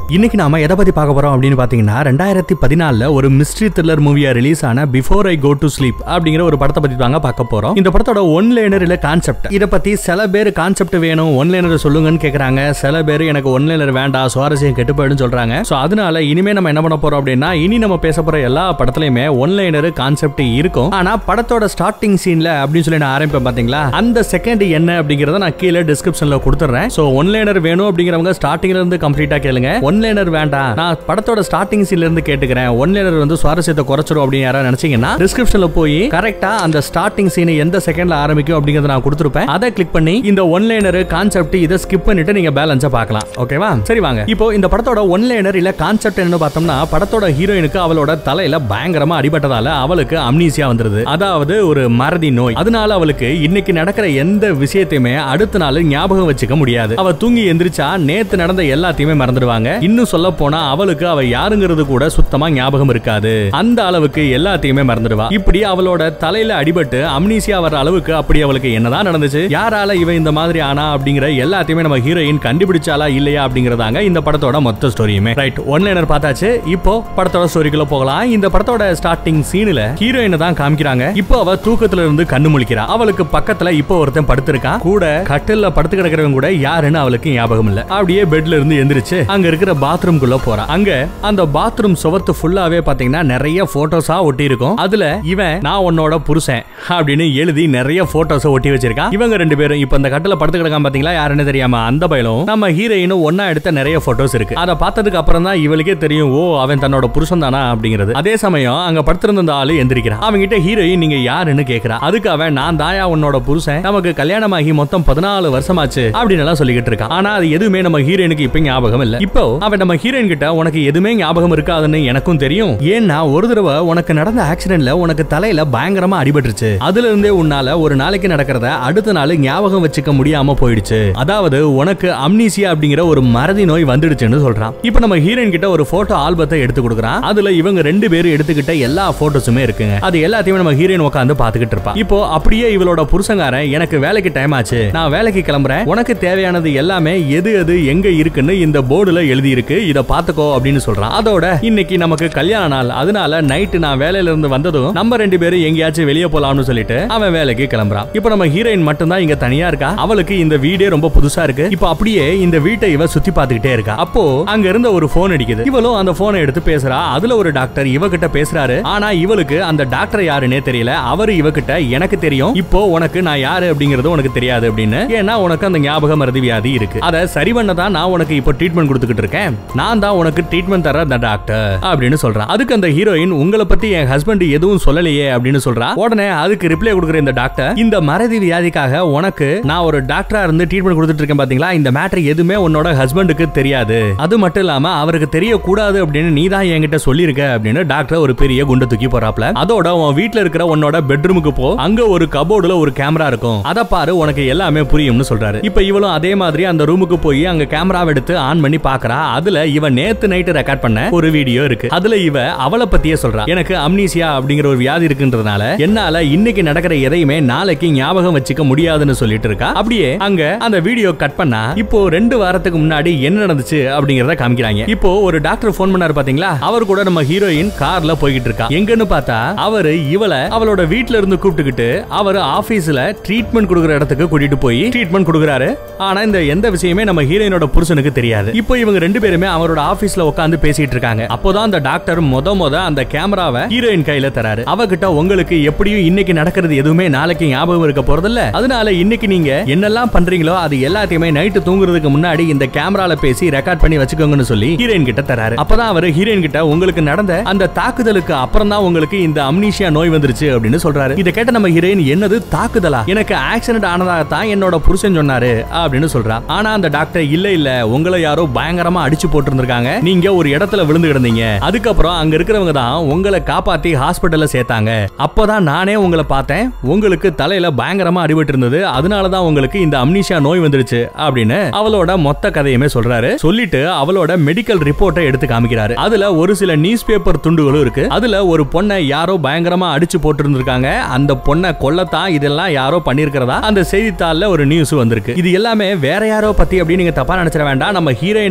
இன்னைக்கு நாம எதை பத்தி பார்க்க போறோம் அப்படின்னு பாத்தீங்கன்னா ரெண்டாயிரத்தி பதினாலுல ஒரு மிஸ்ட்ரி த்ரில்லர் மூவியா ரிலீஸ் ஆன before I go to sleep அப்படிங்கிற ஒரு படத்தை பத்தி தாங்க பார்க்க போறோம் இந்த படத்தோட ஒன் லைனர் இல்ல கான்செப்ட் இத பத்தி சில பேர் கான்செப்ட் வேணும் ஒன் லைனர் சொல்லுங்கன்னு கேக்குறாங்க சில பேர் எனக்கு ஒன் லைனர் வேண்டாம் சுவாரஸ்யம் கெட்டு போயிடும் சொல்றாங்க சோ அதனால இனிமே நம்ம என்ன பண்ண போறோம் அப்படின்னா இனி நம்ம பேச போற எல்லா படத்துலயுமே ஒன் லைனர் கான்செப்ட் இருக்கும் ஆனா படத்தோட ஸ்டார்டிங் சீன்ல அப்படின்னு சொல்லி நான் ஆரம்பிப்பேன் பாத்தீங்களா அந்த செகண்ட் என்ன அப்படிங்கறத நான் கீழே டிஸ்கிரிப்ஷன்ல கொடுத்துறேன் சோ ஒன் லைனர் வேணும் அப்படிங்கிறவங்க ஸ்டார்டிங்ல இருந்து கம்ப்ளீட்டா கேளுங்க ஒன் லைனர் வேண்டாம் நான் படத்தோட ஸ்டார்டிங் சீன்ல இருந்து கேட்டுக்கிறேன் ஒன் லைனர் வந்து சுவாரஸ்யத்தை குறைச்சிரும் அப்படின்னு யாராவது நினைச்சீங்கன்னா டிஸ்கிரிப்ஷன்ல போய் கரெக்டா அந்த ஸ்டார்டிங் சீன் எந்த செகண்ட்ல ஆரம்பிக்கும் அப்படிங்கறத நான் கொடுத்துருப்பேன் அதை கிளிக் பண்ணி இந்த ஒன் லைனர் கான்செப்ட் இதை ஸ்கிப் பண்ணிட்டு நீங்க பேலன்ஸா பார்க்கலாம் ஓகேவா சரி வாங்க இப்போ இந்த படத்தோட ஒன் லைனர் இல்ல கான்செப்ட் என்ன பார்த்தோம்னா படத்தோட ஹீரோயினுக்கு அவளோட தலையில பயங்கரமா அடிபட்டதால அவளுக்கு அம்னீசியா வந்துருது அதாவது ஒரு மறதி நோய் அதனால அவளுக்கு இன்னைக்கு நடக்கிற எந்த விஷயத்தையுமே அடுத்த நாள் ஞாபகம் வச்சுக்க முடியாது அவ தூங்கி எந்திரிச்சா நேத்து நடந்த எல்லாத்தையுமே மறந்துடுவாங்க இன்னும் சொல்ல போனா அவளுக்கு அவ யாருங்கிறது கூட சுத்தமா ஞாபகம் இருக்காது அந்த அளவுக்கு எல்லாத்தையுமே மறந்துடுவா இப்படி அவளோட தலையில அடிபட்டு அம்னீசியா வர அளவுக்கு அப்படி அவளுக்கு என்னதான் நடந்துச்சு யாரால இவ இந்த மாதிரி ஆனா அப்படிங்கிற எல்லாத்தையுமே நம்ம ஹீரோயின் கண்டுபிடிச்சாலா இல்லையா அப்படிங்கறதாங்க இந்த படத்தோட மொத்த ஸ்டோரியுமே ரைட் ஒன் லைனர் பார்த்தாச்சு இப்போ படத்தோட ஸ்டோரிக்குள்ள போகலாம் இந்த படத்தோட ஸ்டார்டிங் சீன்ல ஹீரோயினை தான் காமிக்கிறாங்க இப்போ அவ தூக்கத்துல இருந்து கண்ணு முழிக்கிறா அவளுக்கு பக்கத்துல இப்போ ஒருத்தன் படுத்திருக்கான் கூட கட்டில்ல படுத்து கிடக்கிறவங்க கூட யாருன்னு அவளுக்கு ஞாபகம் இல்ல அப்படியே பெட்ல இருந்து எந்திரிச்சு அங்க இருக்கிற பாத்ரூம்குள்ள போறா அங்க அந்த பாத்ரூம் சுவத்து ஃபுல்லாவே பாத்தீங்கன்னா நிறைய போட்டோஸா ஒட்டி இருக்கும் அதுல இவன் நான் உன்னோட புருஷன் அப்படின்னு எழுதி நிறைய போட்டோஸ ஒட்டி வச்சிருக்கான் இவங்க ரெண்டு பேரும் இப்ப இந்த கட்டில படுத்து கிடக்கான் பாத்தீங்களா யாருன்னு தெரியாம அந்த பயலும் நம்ம ஹீரோயினும் ஒன்னா எடுத்த நிறைய போட்டோஸ் இருக்கு அதை பார்த்ததுக்கு அப்புறம் தான் இவளுக்கே தெரியும் ஓ அவன் தன்னோட புருஷன் தானா அப்படிங்கிறது அதே சமயம் அங்க படுத்திருந்த அந்த ஆளு எந்திரிக்கிறான் அவங்க கிட்ட ஹீரோயின் நீங்க யாருன்னு கேக்குறா அதுக்கு அவன் நான் தாயா உன்னோட புருஷன் நமக்கு கல்யாணமாகி மொத்தம் பதினாலு வருஷமாச்சு அப்படின்னு எல்லாம் சொல்லிக்கிட்டு இருக்கான் ஆனா அது எதுவுமே நம்ம ஹீரோயினுக்கு இப்ப ஞாபகம் இல்ல இப்போ அவன் நம்ம ஹீரோயின் கிட்ட உனக்கு எதுவுமே ஞாபகம் இருக்காதுன்னு எனக்கும் தெரியும் ஏன்னா ஒரு தடவை உனக்கு நடந்த ஆக்சிடென்ட்ல உனக்கு தலையில பயங்கரமா அடிபட்டுருச்சு அதுல இருந்தே உன்னால ஒரு நாளைக்கு நடக்கிறத அடுத்த நாள் ஞாபகம் வச்சுக்க முடியாம போயிடுச்சு அதாவது உனக்கு அம்னீசியா அப்படிங்கிற ஒரு மறதி நோய் வந்துடுச்சுன்னு சொல்றான் இப்போ நம்ம ஹீரோயின் கிட்ட ஒரு போட்டோ ஆல்பத்தை எடுத்து கொடுக்குறான் அதுல இவங்க ரெண்டு பேரும் எடுத்துக்கிட்ட எல்லா போட்டோஸுமே இருக்குங்க அது எல்லாத்தையுமே நம்ம ஹீரோயின் உட்காந்து பாத்துக்கிட்டு இருப்பா இப்போ அப்படியே இவளோட புருஷங்காரன் எனக்கு வேலைக்கு டைம் ஆச்சு நான் வேலைக்கு கிளம்புறேன் உனக்கு தேவையானது எல்லாமே எது எது எங்க இருக்குன்னு இந்த போர்டுல எழுதி இருக்கு இத பாத்துக்கோ அப்படின்னு சொல்றான் அதோட இன்னைக்கு நமக்கு கல்யாண நாள் அதனால நைட்டு நான் வேலையில இருந்து வந்ததும் நம்ம ரெண்டு பேரும் எங்கேயாச்சும் வெளியே போலாம்னு சொல்லிட்டு அவன் வேலைக்கு கிளம்புறான் இப்போ நம்ம ஹீரோயின் மட்டும் தான் இங்க தனியா இருக்கா அவளுக்கு இந்த வீடே ரொம்ப புதுசா இருக்கு இப்போ அப்படியே இந்த வீட்டை இவ சுத்தி பார்த்துக்கிட்டே இருக்கா அப்போ அங்க இருந்த ஒரு போன் அடிக்குது இவளும் அந்த போனை எடுத்து பேசுறா அதுல ஒரு டாக்டர் இவகிட்ட பேசுறாரு ஆனா இவளுக்கு அந்த டாக்டர் யாருன்னே தெரியல அவரு இவகிட்ட எனக்கு தெரியும் இப்போ உனக்கு நான் யாரு அப்படிங்கறது உனக்கு தெரியாது அப்படின்னு ஏன்னா உனக்கு அந்த ஞாபக மறதி வியாதி இருக்கு அத சரி பண்ண தான் நான் உனக்கு இப்போ ட்ரீட்மெண்ட் கொடுத்துக்கிட்டு இருக்கேன் நான் தான் உனக்கு ட்ரீட்மெண்ட் தர அந்த டாக்டர் அப்படின்னு சொல்றான் அதுக்கு அந்த ஹீரோயின் உங்களை பத்தி என் ஹஸ்பண்ட் எதுவும் சொல்லலையே அப்படின்னு சொல்றா உடனே அதுக்கு ரிப்ளை கொடுக்குற இந்த டாக்டர் இந்த மறதி வியாதிக்காக உனக்கு நான் ஒரு டாக்டரா இருந்து ட்ரீட்மெண்ட் கொடுத்துட்டு இருக்கேன் பாத்தீங்களா இந்த மேட்டர் எதுவுமே உன்னோட ஹஸ்பண்டுக்கு தெரியாது அது மட்டும் இல்லாம அவருக்கு தெரியக்கூடாது அப்படின்னு நீ தான் என்கிட்ட சொல்லியிருக்க அப்படின்னு டாக்டர் ஒரு பெரிய குண்டை தூக்கி போறாப்ல அதோட உன் வீட்ல இருக்கிற உன்னோட பெட்ரூமுக்கு போ அங்க ஒரு கபோர்டுல ஒரு கேமரா இருக்கும் அத பாரு உனக்கு எல்லாமே புரியும்னு சொல்றாரு இப்ப இவளும் அதே மாதிரி அந்த ரூமுக்கு போய் அங்க கேமராவை எடுத்து ஆன் பண்ணி பாக்குறா அதுல இவ நேத்து நைட்டு ரெக்கார்ட் பண்ண ஒரு வீடியோ இருக்கு அதுல இவ அவளை பத்தியே சொல்றா எனக்கு அம்னீசியா அப்படிங்கிற ஒரு வியாதி இருக்குன்றதுனால என்னால இன்னைக்கு நடக்கிற எதையுமே நாளைக்கு ஞாபகம் வச்சுக்க முடியாதுன்னு சொல்லிட்டு இருக்கா அப்படியே அங்க அந்த வீடியோ கட் பண்ணா இப்போ ரெண்டு வாரத்துக்கு முன்னாடி என்ன நடந்துச்சு அப்படிங்கறத காமிக்கிறாங்க இப்போ ஒரு டாக்டர் போன் பண்ணாரு பாத்தீங்களா அவர் கூட நம்ம ஹீரோயின் கார்ல போய்கிட்டு இருக்கா எங்கன்னு பார்த்தா அவரு இவளை அவளோட வீட்ல இருந்து கூப்பிட்டுக்கிட்டு அவர் ஆபீஸ்ல ட்ரீட்மெண்ட் கொடுக்குற இடத்துக்கு கூட்டிட்டு போய் ட்ரீட்மெண்ட் கொடுக்குறாரு ஆனா இந்த எந்த விஷயமே நம்ம ஹீரோயினோட புருஷனுக்கு தெரியாது இப்போ இவங்க ரெண்டு பேருமே அவரோட ஆபீஸ்ல உட்காந்து பேசிட்டு இருக்காங்க அப்போதான் அந்த டாக்டர் முத முத அந்த கேமராவை ஹீரோயின் கையில தராரு அவகிட்ட உங்களுக்கு எப்படியும் இன்னைக்கு நடக்கிறது எதுவுமே நாளைக்கு ஞாபகம் இருக்க போறதில்ல அதனால இன்னைக்கு நீங்க என்னெல்லாம் பண்றீங்களோ அது எல்லாத்தையுமே நைட்டு தூங்குறதுக்கு முன்னாடி இந்த கேமரால பேசி ரெக்கார்ட் பண்ணி வச்சுக்கோங்கன்னு சொல்லி ஹீரோயின் கிட்ட தராரு அப்பதான் அவர் ஹீரோயின் கிட்ட உங்களுக்கு நடந்த அந்த தாக்குதலுக்கு அப்புறம் தான் உங்களுக்கு இந்த அம்னீஷியா நோய் வந்துருச்சு அப்படின்னு சொல்றாரு இதை கேட்ட நம்ம ஹீரோயின் என்னது தாக்குதலா எனக்கு ஆக்சிடென்ட் ஆனதாக தான் என்னோட புருஷன் சொன்னாரு அப்படின்னு சொல்றா ஆனா அந்த டாக்டர் இல்ல இல்ல உங்களை யாரோ பயங்கரமா அடிச்சு போட்டிருந்திருக்காங்க நீங்க ஒரு இடத்துல விழுந்து கிடந்தீங்க அதுக்கப்புறம் அங்க இருக்கிறவங்க தான் உங்களை காப்பாத்தி ஹாஸ்பிட்டல்ல சேர்த்தாங்க அப்பதான் நானே உங்களை பார்த்தேன் உங்களுக்கு தலையில பயங்கரமா அடிபட்டு இருந்தது அதனாலதான் உங்களுக்கு இந்த அம்னீஷியா நோய் வந்துருச்சு அப்படின்னு அவளோட மொத்த கதையுமே சொல்றாரு சொல்லிட்டு அவளோட மெடிக்கல் ரிப்போர்ட்டை எடுத்து காமிக்கிறாரு அதுல ஒரு சில நியூஸ் பேப்பர் துண்டுகளும் இருக்கு அதுல ஒரு பொண்ணை யாரோ பயங்கரமா அடிச்சு போட்டிருந்திருக்காங்க அந்த பொண்ணை கொல்லத்தான் இதெல்லாம் யாரோ பண்ணிருக்கிறதா அந்த செய்தித்தாள்ல ஒரு நியூஸ் வந்திருக்கு இது எல்லாமே வேற யாரோ பத்தி அப்படின்னு நீங்க தப்பா நினைச்சிட வேண்டாம் நம்ம ஹீரோயினை பத்தி தான்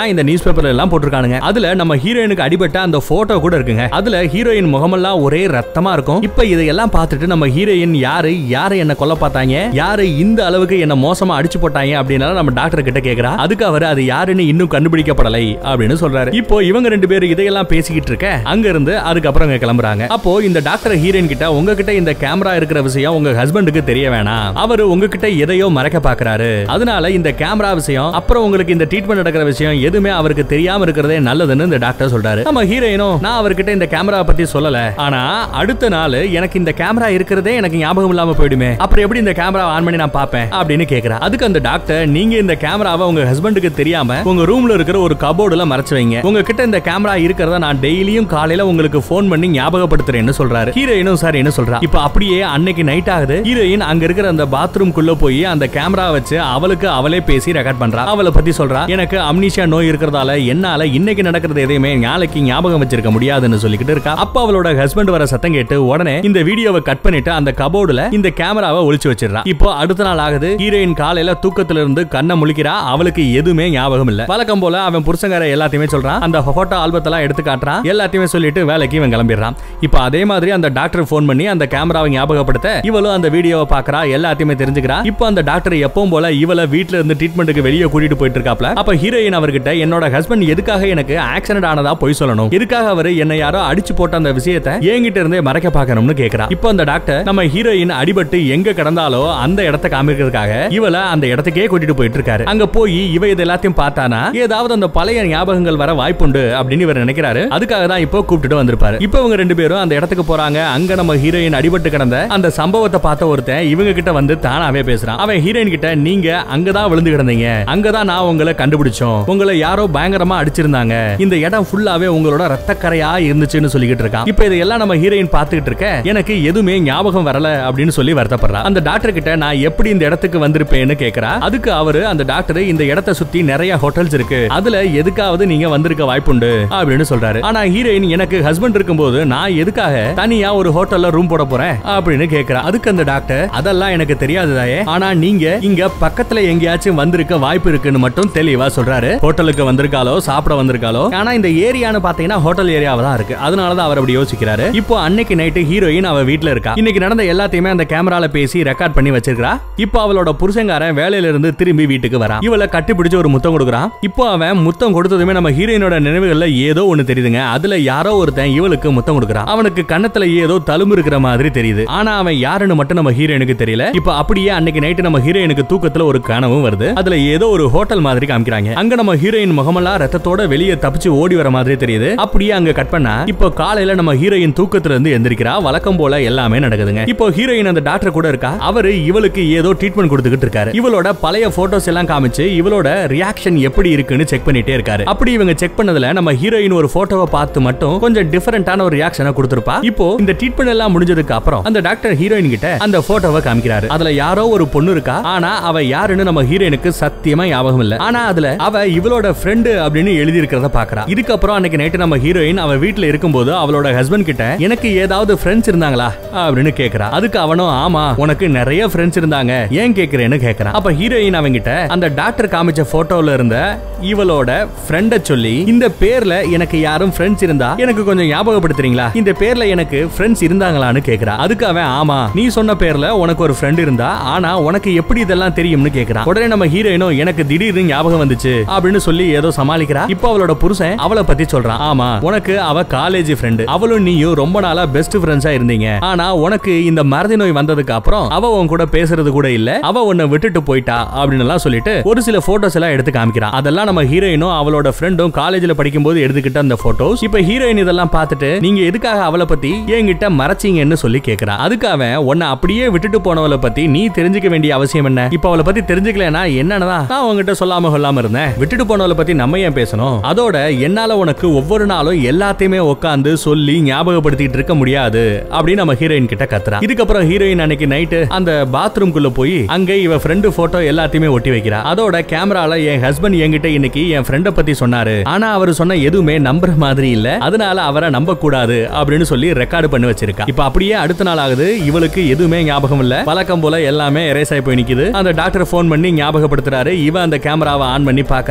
தான் இந்த நியூஸ் பேப்பர்ல எல்லாம் போட்டிருக்கானுங்க அதுல நம்ம ஹீரோயினுக்கு அடிபட்ட அந்த போட்டோ கூட இருக்குங்க அதுல ஹீரோயின் முகமெல்லாம் ஒரே ரத்தமா இருக்கும் இப்ப இதையெல்லாம் பார்த்துட்டு நம்ம ஹீரோயின் யாரு யாரு என்ன கொல்ல பார்த்தாங்க யாரு இந்த அளவுக்கு என்ன மோசமா அடிச்சு போட்டாங்க அப்படின்னால நம்ம டாக்டர் கிட்ட கேக்குறா அதுக்கு அவர் அது யாருன்னு இன்னும் கண்டுபிடிக்கப்படலை அப்படின்னு சொல்றாரு இப்போ இவங்க ரெண்டு பேரும் இதையெல்லாம் பேசிக்கிட்டு இருக்க அங்க இருந்து அதுக்கப்புறம் இங்க கிளம்புறாங்க அப்போ இந்த டாக்டர் ஹீரோயின் கிட்ட உங்ககிட்ட இந்த கேமரா இருக்கிற விஷயம் உங்க ஹஸ்பண்டுக்கு தெரிய வேணாம் அவரு உங்ககிட்ட எதையோ மறைக்க பாக்குறாரு அதனால இந்த கேமரா விஷயம் அப்புறம் உங்களுக்கு இந்த ட்ரீட்மெண்ட் நடக்கிற விஷயம் எதுவுமே அவருக்கு தெரியாம இருக்கிறதே நல்லதுன்னு இந்த டாக்டர் சொல்றாரு நம்ம ஹீரோயினும் நான் அவர்கிட்ட இந்த கேமரா பத்தி சொல்லல ஆனா அடுத்த நாள் எனக்கு இந்த கேமரா இருக்கிறதே எனக்கு ஞாபகம் இல்லாம போயிடுமே அப்புறம் எப்படி இந்த கேமரா ஆன் பண்ணி நான் பாப்பேன் அப்படின்னு கேக்குறா அதுக்கு அந்த டாக்டர் நீங்க இந்த கேமராவை உங்க ஹஸ்பண்டுக்கு தெரியாம உங்க ரூம்ல இருக்கிற ஒரு கபோர்டுல மறைச்சு வைங்க உங்ககிட்ட இந்த கேமரா இருக்கிறத நான் டெய்லியும் காலையில உங்களுக்கு ஃபோன் பண்ணி ஞாபகப்படுத்துறேன்னு சொல்றாரு ஹீரோயினும் சார் என்ன சொல்றா இப்ப அப்படியே அன்னைக்கு நைட் ஆகுது ஹீரோயின் அங்க இருக்கிற அந்த பாத்ரூம் குள்ள போய் அந்த கேமரா வச்சு அவளுக்கு அவளே பேசி ரெக்கார்ட் பண்றா அவளை பத்தி சொல்றா எனக்கு அம்னிஷியா நோய் இருக்கிறதால என்னால இன்னைக்கு நடக்கிறது எதையுமே நாளைக்கு ஞாபகம் வச்சிருக்க முடியாதுன்னு சொல்லிக்கிட்டு இருக்கா அப்ப அவளோட ஹஸ்பண்ட் வர சத்தம் கேட்டு உடனே இந்த வீடியோவை கட் பண்ணிட்டு அந்த கபோர்டுல இந்த கேமராவை ஒளிச்சு வச்சிடறா இப்போ அடுத்த நாள் ஆகுது ஹீரோயின் காலையில தூக்கத்துல இருந்து கண்ணை முழிக்கிறா அவளுக்கு எதுவுமே ஞாபகம் இல்ல வழக்கம் போல அவன் புருஷங்கார எல்லாத்தையுமே சொல்றான் அந்த போட்டோ ஆல்பத்தெல்லாம் எடுத்து காட்டுறான் எல்லாத்தையுமே சொல்லிட்டு வேலைக்கு இவன் கிளம்பிடுறான் இப்போ அதே மாதிரி அந்த டாக்டர் ஃபோன் பண்ணி அந்த கேமராவை ஞாபகப்படுத்த இவளும் அந்த வீடியோவை பாக்குறா எல்லாத்தையுமே தெரிஞ்சுக்கிறா இப்போ அந்த டாக்டர் எப்பவும் போல இவளை வீட்ல இருந்து ட்ரீட்மெண்ட்டுக்கு வெளியே கூட்டிட்டு போயிட்டு இருக்காப்ல அப்ப ஹீரோயின் அவர்கிட்ட என்னோட ஹஸ்பண்ட் எதுக்காக எனக்கு ஆக்சிடென்ட் ஆனதா பொய் சொல்லணும் எதுக்காக அவரு என்ன யாரோ அடிச்சு போட்ட அந்த விஷயத்தை என்கிட்ட இருந்தே மறைக்க பார்க்கணும்னு கேக்குறா இப்போ அந்த டாக்டர் நம்ம ஹீரோயின் அடிபட்டு எங்க கிடந்தாலோ அந்த இடத்தை காமிக்கிறதுக்காக இவளை அந்த இடத்துக்கே கூட்டிட்டு போயிட்டு இருக்காரு அங்க போய் இவ இது எல்லாத்தையும் பார்த்தானா ஏதாவது அந்த பழைய ஞாபகங்கள் வர வாய்ப்புண்டு அப்படின்னு இவர் நினைக்கிறாரு அதுக்காக தான் இப்போ கூப்பிட்டுட்டு வந்திருப்பாரு இப்போ இவங்க ரெண்டு பேரும் அந்த இடத்துக்கு போறாங்க அங்க நம்ம ஹீரோயின் அடிபட்டு கிடந்த அந்த சம்பவத்தை பார்த்த ஒருத்தன் இவங்க கிட்ட வந்து தானாவே பேசுறான் அவன் ஹீரோயின் கிட்ட நீங்க அங்கதான் விழுந்து கிடந்தீங்க அங்கதான் நான் உங்களை கண்டுபிடிச்சோம் உங்களை யாரோ பயங்கரமா அடிச்சிருந்தாங்க இந்த இடம் ஃபுல்லாவே உங்களோட ரத்தக்கரையா இருந்துச்சுன்னு சொல்லிக்கிட்டு இருக்கான் இப்போ இதெல்லாம் நம்ம ஹீரோயின் பார்த்துக்கிட்டு இருக்க எனக்கு எதுவுமே ஞாபகம் வரல அப்படின்னு சொல்லி வருத்தப்படுறா அந்த டாக்டர் கிட்ட நான் எப்படி இந்த இடத்துக்கு வந்திருப்பேன்னு கேக்குறா அதுக்கு அவரு அந்த டாக்டர் இந்த இடத்தை சுத்தி நிறைய ஹோட்டல்ஸ் இருக்கு அதுல எதுக்காவது நீங்க வந்திருக்க வாய்ப்புண்டு அப்படின்னு சொல்றாரு ஆனா ஹீரோயின் எனக்கு ஹஸ்பண்ட் இருக்கும்போது நான் எதுக்காக தனியா ஒரு ஹோட்டல்ல ரூம் போட போறேன் அப்படின்னு கேக்குறா அதுக்கு அந்த டாக்டர் அதெல்லாம் எனக்கு தெரியாதுதாயே ஆனா நீங்க இங்க பக்கத்துல எங்கேயாச்சும் வந்திருக்க வாய்ப்பு இருக்குன்னு மட்டும் தெளிவா சொல்றாரு ஹோட்டலுக்கு வந்திருக்காலோ சாப்பிட வந்திருக்காலோ ஆனா இந்த ஏரியான்னு பாத்தீங்கன்னா ஹோட்டல் ஏரியாவா தான் இருக்கு அதனாலதான் அவர் அப்படி யோசிக்கிறாரு இப்போ அன்னைக்கு நைட்டு ஹீரோயின் அவ வீட்ல இருக்கா இன்னைக்கு நடந்த எல்லாத்தையுமே அந்த கேமரால பேசி ரெக்கார்ட் பண்ணி வச்சிருக்கா இப்போ அவளோட புருஷங்காரன் வேலையில இருந்து திரும்பி வீட்டுக்கு வரான் இவளை கட்டி பிடிச்சு ஒரு முத்தம் கொடுக்குறான் இப்போ அவன் முத்தம் கொடுத்ததுமே நம்ம ஹீரோயினோட நினைவுகள்ல ஏதோ ஒண்ணு தெரியுதுங்க அதுல யாரோ ஒருத்தன் இவளுக்கு முத்தம் கொடுக்குறான் அவனுக்கு கண்ணத்துல ஏதோ தழும்பு இருக்கிற மாதிரி தெரியுது ஆனா அவன் யாருன்னு மட்டும் நம்ம ஹீரோயினுக்கு தெரியல இப்போ அப்படியே அன்னைக்கு நைட்டு நம்ம ஹீரோயினுக்கு தூக்கத்துல ஒரு கனவும் வருது அதுல ஏதோ ஒரு ஹோட்டல் மாதிரி காமிக்கிறாங்க அங்க நம்ம ஹீரோயின் முகமெல்லாம் ரத்தத்தோட வெளியே தப்பிச்சு ஓடி வர மாதிரி தெரியுது அப்படியே அங்க கட் பண்ணா இப்போ காலையில நம்ம ஹீரோயின் தூக்கத்துல இருந்து எந்திரிக்கிறா வழக்கம் போல எல்லாமே நடக்குதுங்க இப்போ ஹீரோயின் அந்த டாக்டர் கூட இருக்கா அவரு இவளுக்கு ஏதோ ட்ரீட்மெண்ட் கொடுத்துக்கிட்டு இருக்காரு இவளோட பழைய போட்டோஸ் எல்லாம் காமிச்சு இவளோட ரியாக்ஷன் எப்படி இருக்குன்னு செக் பண்ணிட்டே இருக்காரு அப்படி இவங்க செக் பண்ணதுல நம்ம ஹீரோயின் ஒரு போட்டோவை பார்த்து மட்டும் கொஞ்சம் டிஃபரெண்டான ஒரு ரியாக்ஷனை கொடுத்திருப்பா இப்போ இந்த ட்ரீட்மெண்ட் எல்லாம் முடிஞ்சதுக்கு அப்புறம் அந்த டாக்டர் ஹீரோயின் கிட்ட அந்த போட்டோவை காமிக்கிறாரு அதுல யாரோ ஒரு பொண்ணு இருக்கா ஆனா அவ யாருன்னு நம்ம ஹீரோயினுக்கு சத்தியமா ஞாபகம் இல்ல ஆனா அதுல அவ இவளோட ஃப்ரெண்டு அப்படின்னு எழுதி இருக்கிறத பாக்குறா இதுக்கப்புறம் அன்னைக்கு நைட்டு நம்ம ஹீரோயின் அவ வீட்ல இருக்கும்போது அவளோட ஹஸ்பண்ட் கிட்ட எனக்கு ஏதாவது ஃப்ரெண்ட்ஸ் இருந்தாங்களா அப்படின்னு கேக்குறா அதுக்கு அவனும் ஆமா உனக்கு நிறைய ஃப்ரெண்ட்ஸ் இருந்தாங்க ஏன் கேக்குறேன்னு கேக்குறான் அப்ப ஹீரோயின் அவங்கிட்ட அந்த டாக்டர் காமிச்ச போட்டோல இருந்த இவளோட ஃப்ரெண்ட சொல்லி இந்த பேர்ல எனக்கு யாரும் ஃப்ரெண்ட்ஸ் இருந்தா எனக்கு கொஞ்சம் ஞாபகப்படுத்துறீங்களா இந்த பேர்ல எனக்கு ஃப்ரெண்ட்ஸ் இருந்தாங்களான்னு கேக்குறா அதுக்கு அவன் ஆமா நீ சொன்ன பேர்ல உனக்கு ஒரு ஃப்ரெண்ட் இருந்தா ஆனா உனக்கு எப்படி இதெல்லாம் தெரியும்னு கேக்குறான் உடனே நம்ம ஹீரோயினும் எனக்கு திடீர்னு ஞாபகம் வந்துச்சு அப்படின்னு சொல்லி ஏதோ சமாளிக்கிறா இப்போ அவளோட புருஷன் அவளை பத்தி சொல்றான் ஆமா உனக்கு அவ காலேஜ் ஃப்ரெண்டு அவளும் நீயும் ரொம்ப நாளா பெஸ்ட் ஃப்ரெண்ட்ஸா இருந்தீங்க ஆனா உனக்கு இந்த மறதி நோய் வந்ததுக்கு அப்புறம் அவ உன் கூட பேசுறது கூட இல்ல அவ உன்னை விட்டுட்டு போயிட்டா அப்படின்னு எல்லாம் சொல்லிட்டு ஒரு சில போட்டோஸ் எல்லாம் எடுத்து காமிக்கிறான் அதெல்லாம் நம்ம ஹீரோயினும் அவளோட ஃப்ரெண்டும் காலேஜ்ல படிக்கும்போது எடுத்துக்கிட்ட அந்த போட்டோஸ் இப்ப ஹீரோயின் இதெல்லாம் பார்த்துட்டு நீங்க எதுக்காக அவளை பத்தி என்கிட்ட மறைச்சீங்கன்னு சொல்லி கேக்குறா அதுக்கு அவன் உன்னை அப்படியே விட்டுட்டு போனவளை பத்தி நீ தெரிஞ்சுக்க வேண்டிய அவசியம் என்ன இப்ப அவளை பத்தி தெரிஞ்சுக்கலனா என்னன்னதான் நான் உங்ககிட்ட சொல்லாம கொள்ளாம இருந்தேன் விட்டுட்டு போனவளை பத்தி நம்ம ஏன் பேசணும் அதோட என்னால உனக்கு ஒவ்வொரு நாளும் எல்லாத்தையுமே உட்காந்து சொல்லி ஞாபகப்படுத்திட்டு இருக்க முடியாது அப்படின்னு நம்ம ஹீரோயின் கிட்ட கத்துறா இதுக்கப்புறம் ஹீரோயின் அன்னைக்கு நைட்டு அந்த பாத்ரூம்குள்ள போய் அங்க இவ ஃப்ரெண்டு போட்டோ எல்லாத்தையுமே ஒட்டி வைக்கிறா அதோட கேமரால என் ஹஸ்பண்ட் என்கிட்ட இன்னைக்கு என் ஃப்ரெண்ட பத்தி சொன்னாரு ஆனா அவர் சொன்ன எதுவுமே நம்புற மாதிரி இல்ல அதனால அவரை நம்ப கூடாது அப்படின்னு சொல்லி ரெக்கார்டு பண்ணி வச்சிருக்கா இப்ப அப்படியே அடுத்த நாள் ஆகுது இவளுக்கு எதுவுமே ஞாபகம் இல்ல வழக்கம் போல எல்லாமே எரேஸ் ஆகி போய் நிக்குது அந்த டாக்டர் ஃபோன் பண்ணி ஞாபகப்படுத்துறாரு இவ அந்த கேமராவை ஆன் பண்ணி பாக்குறா அதுல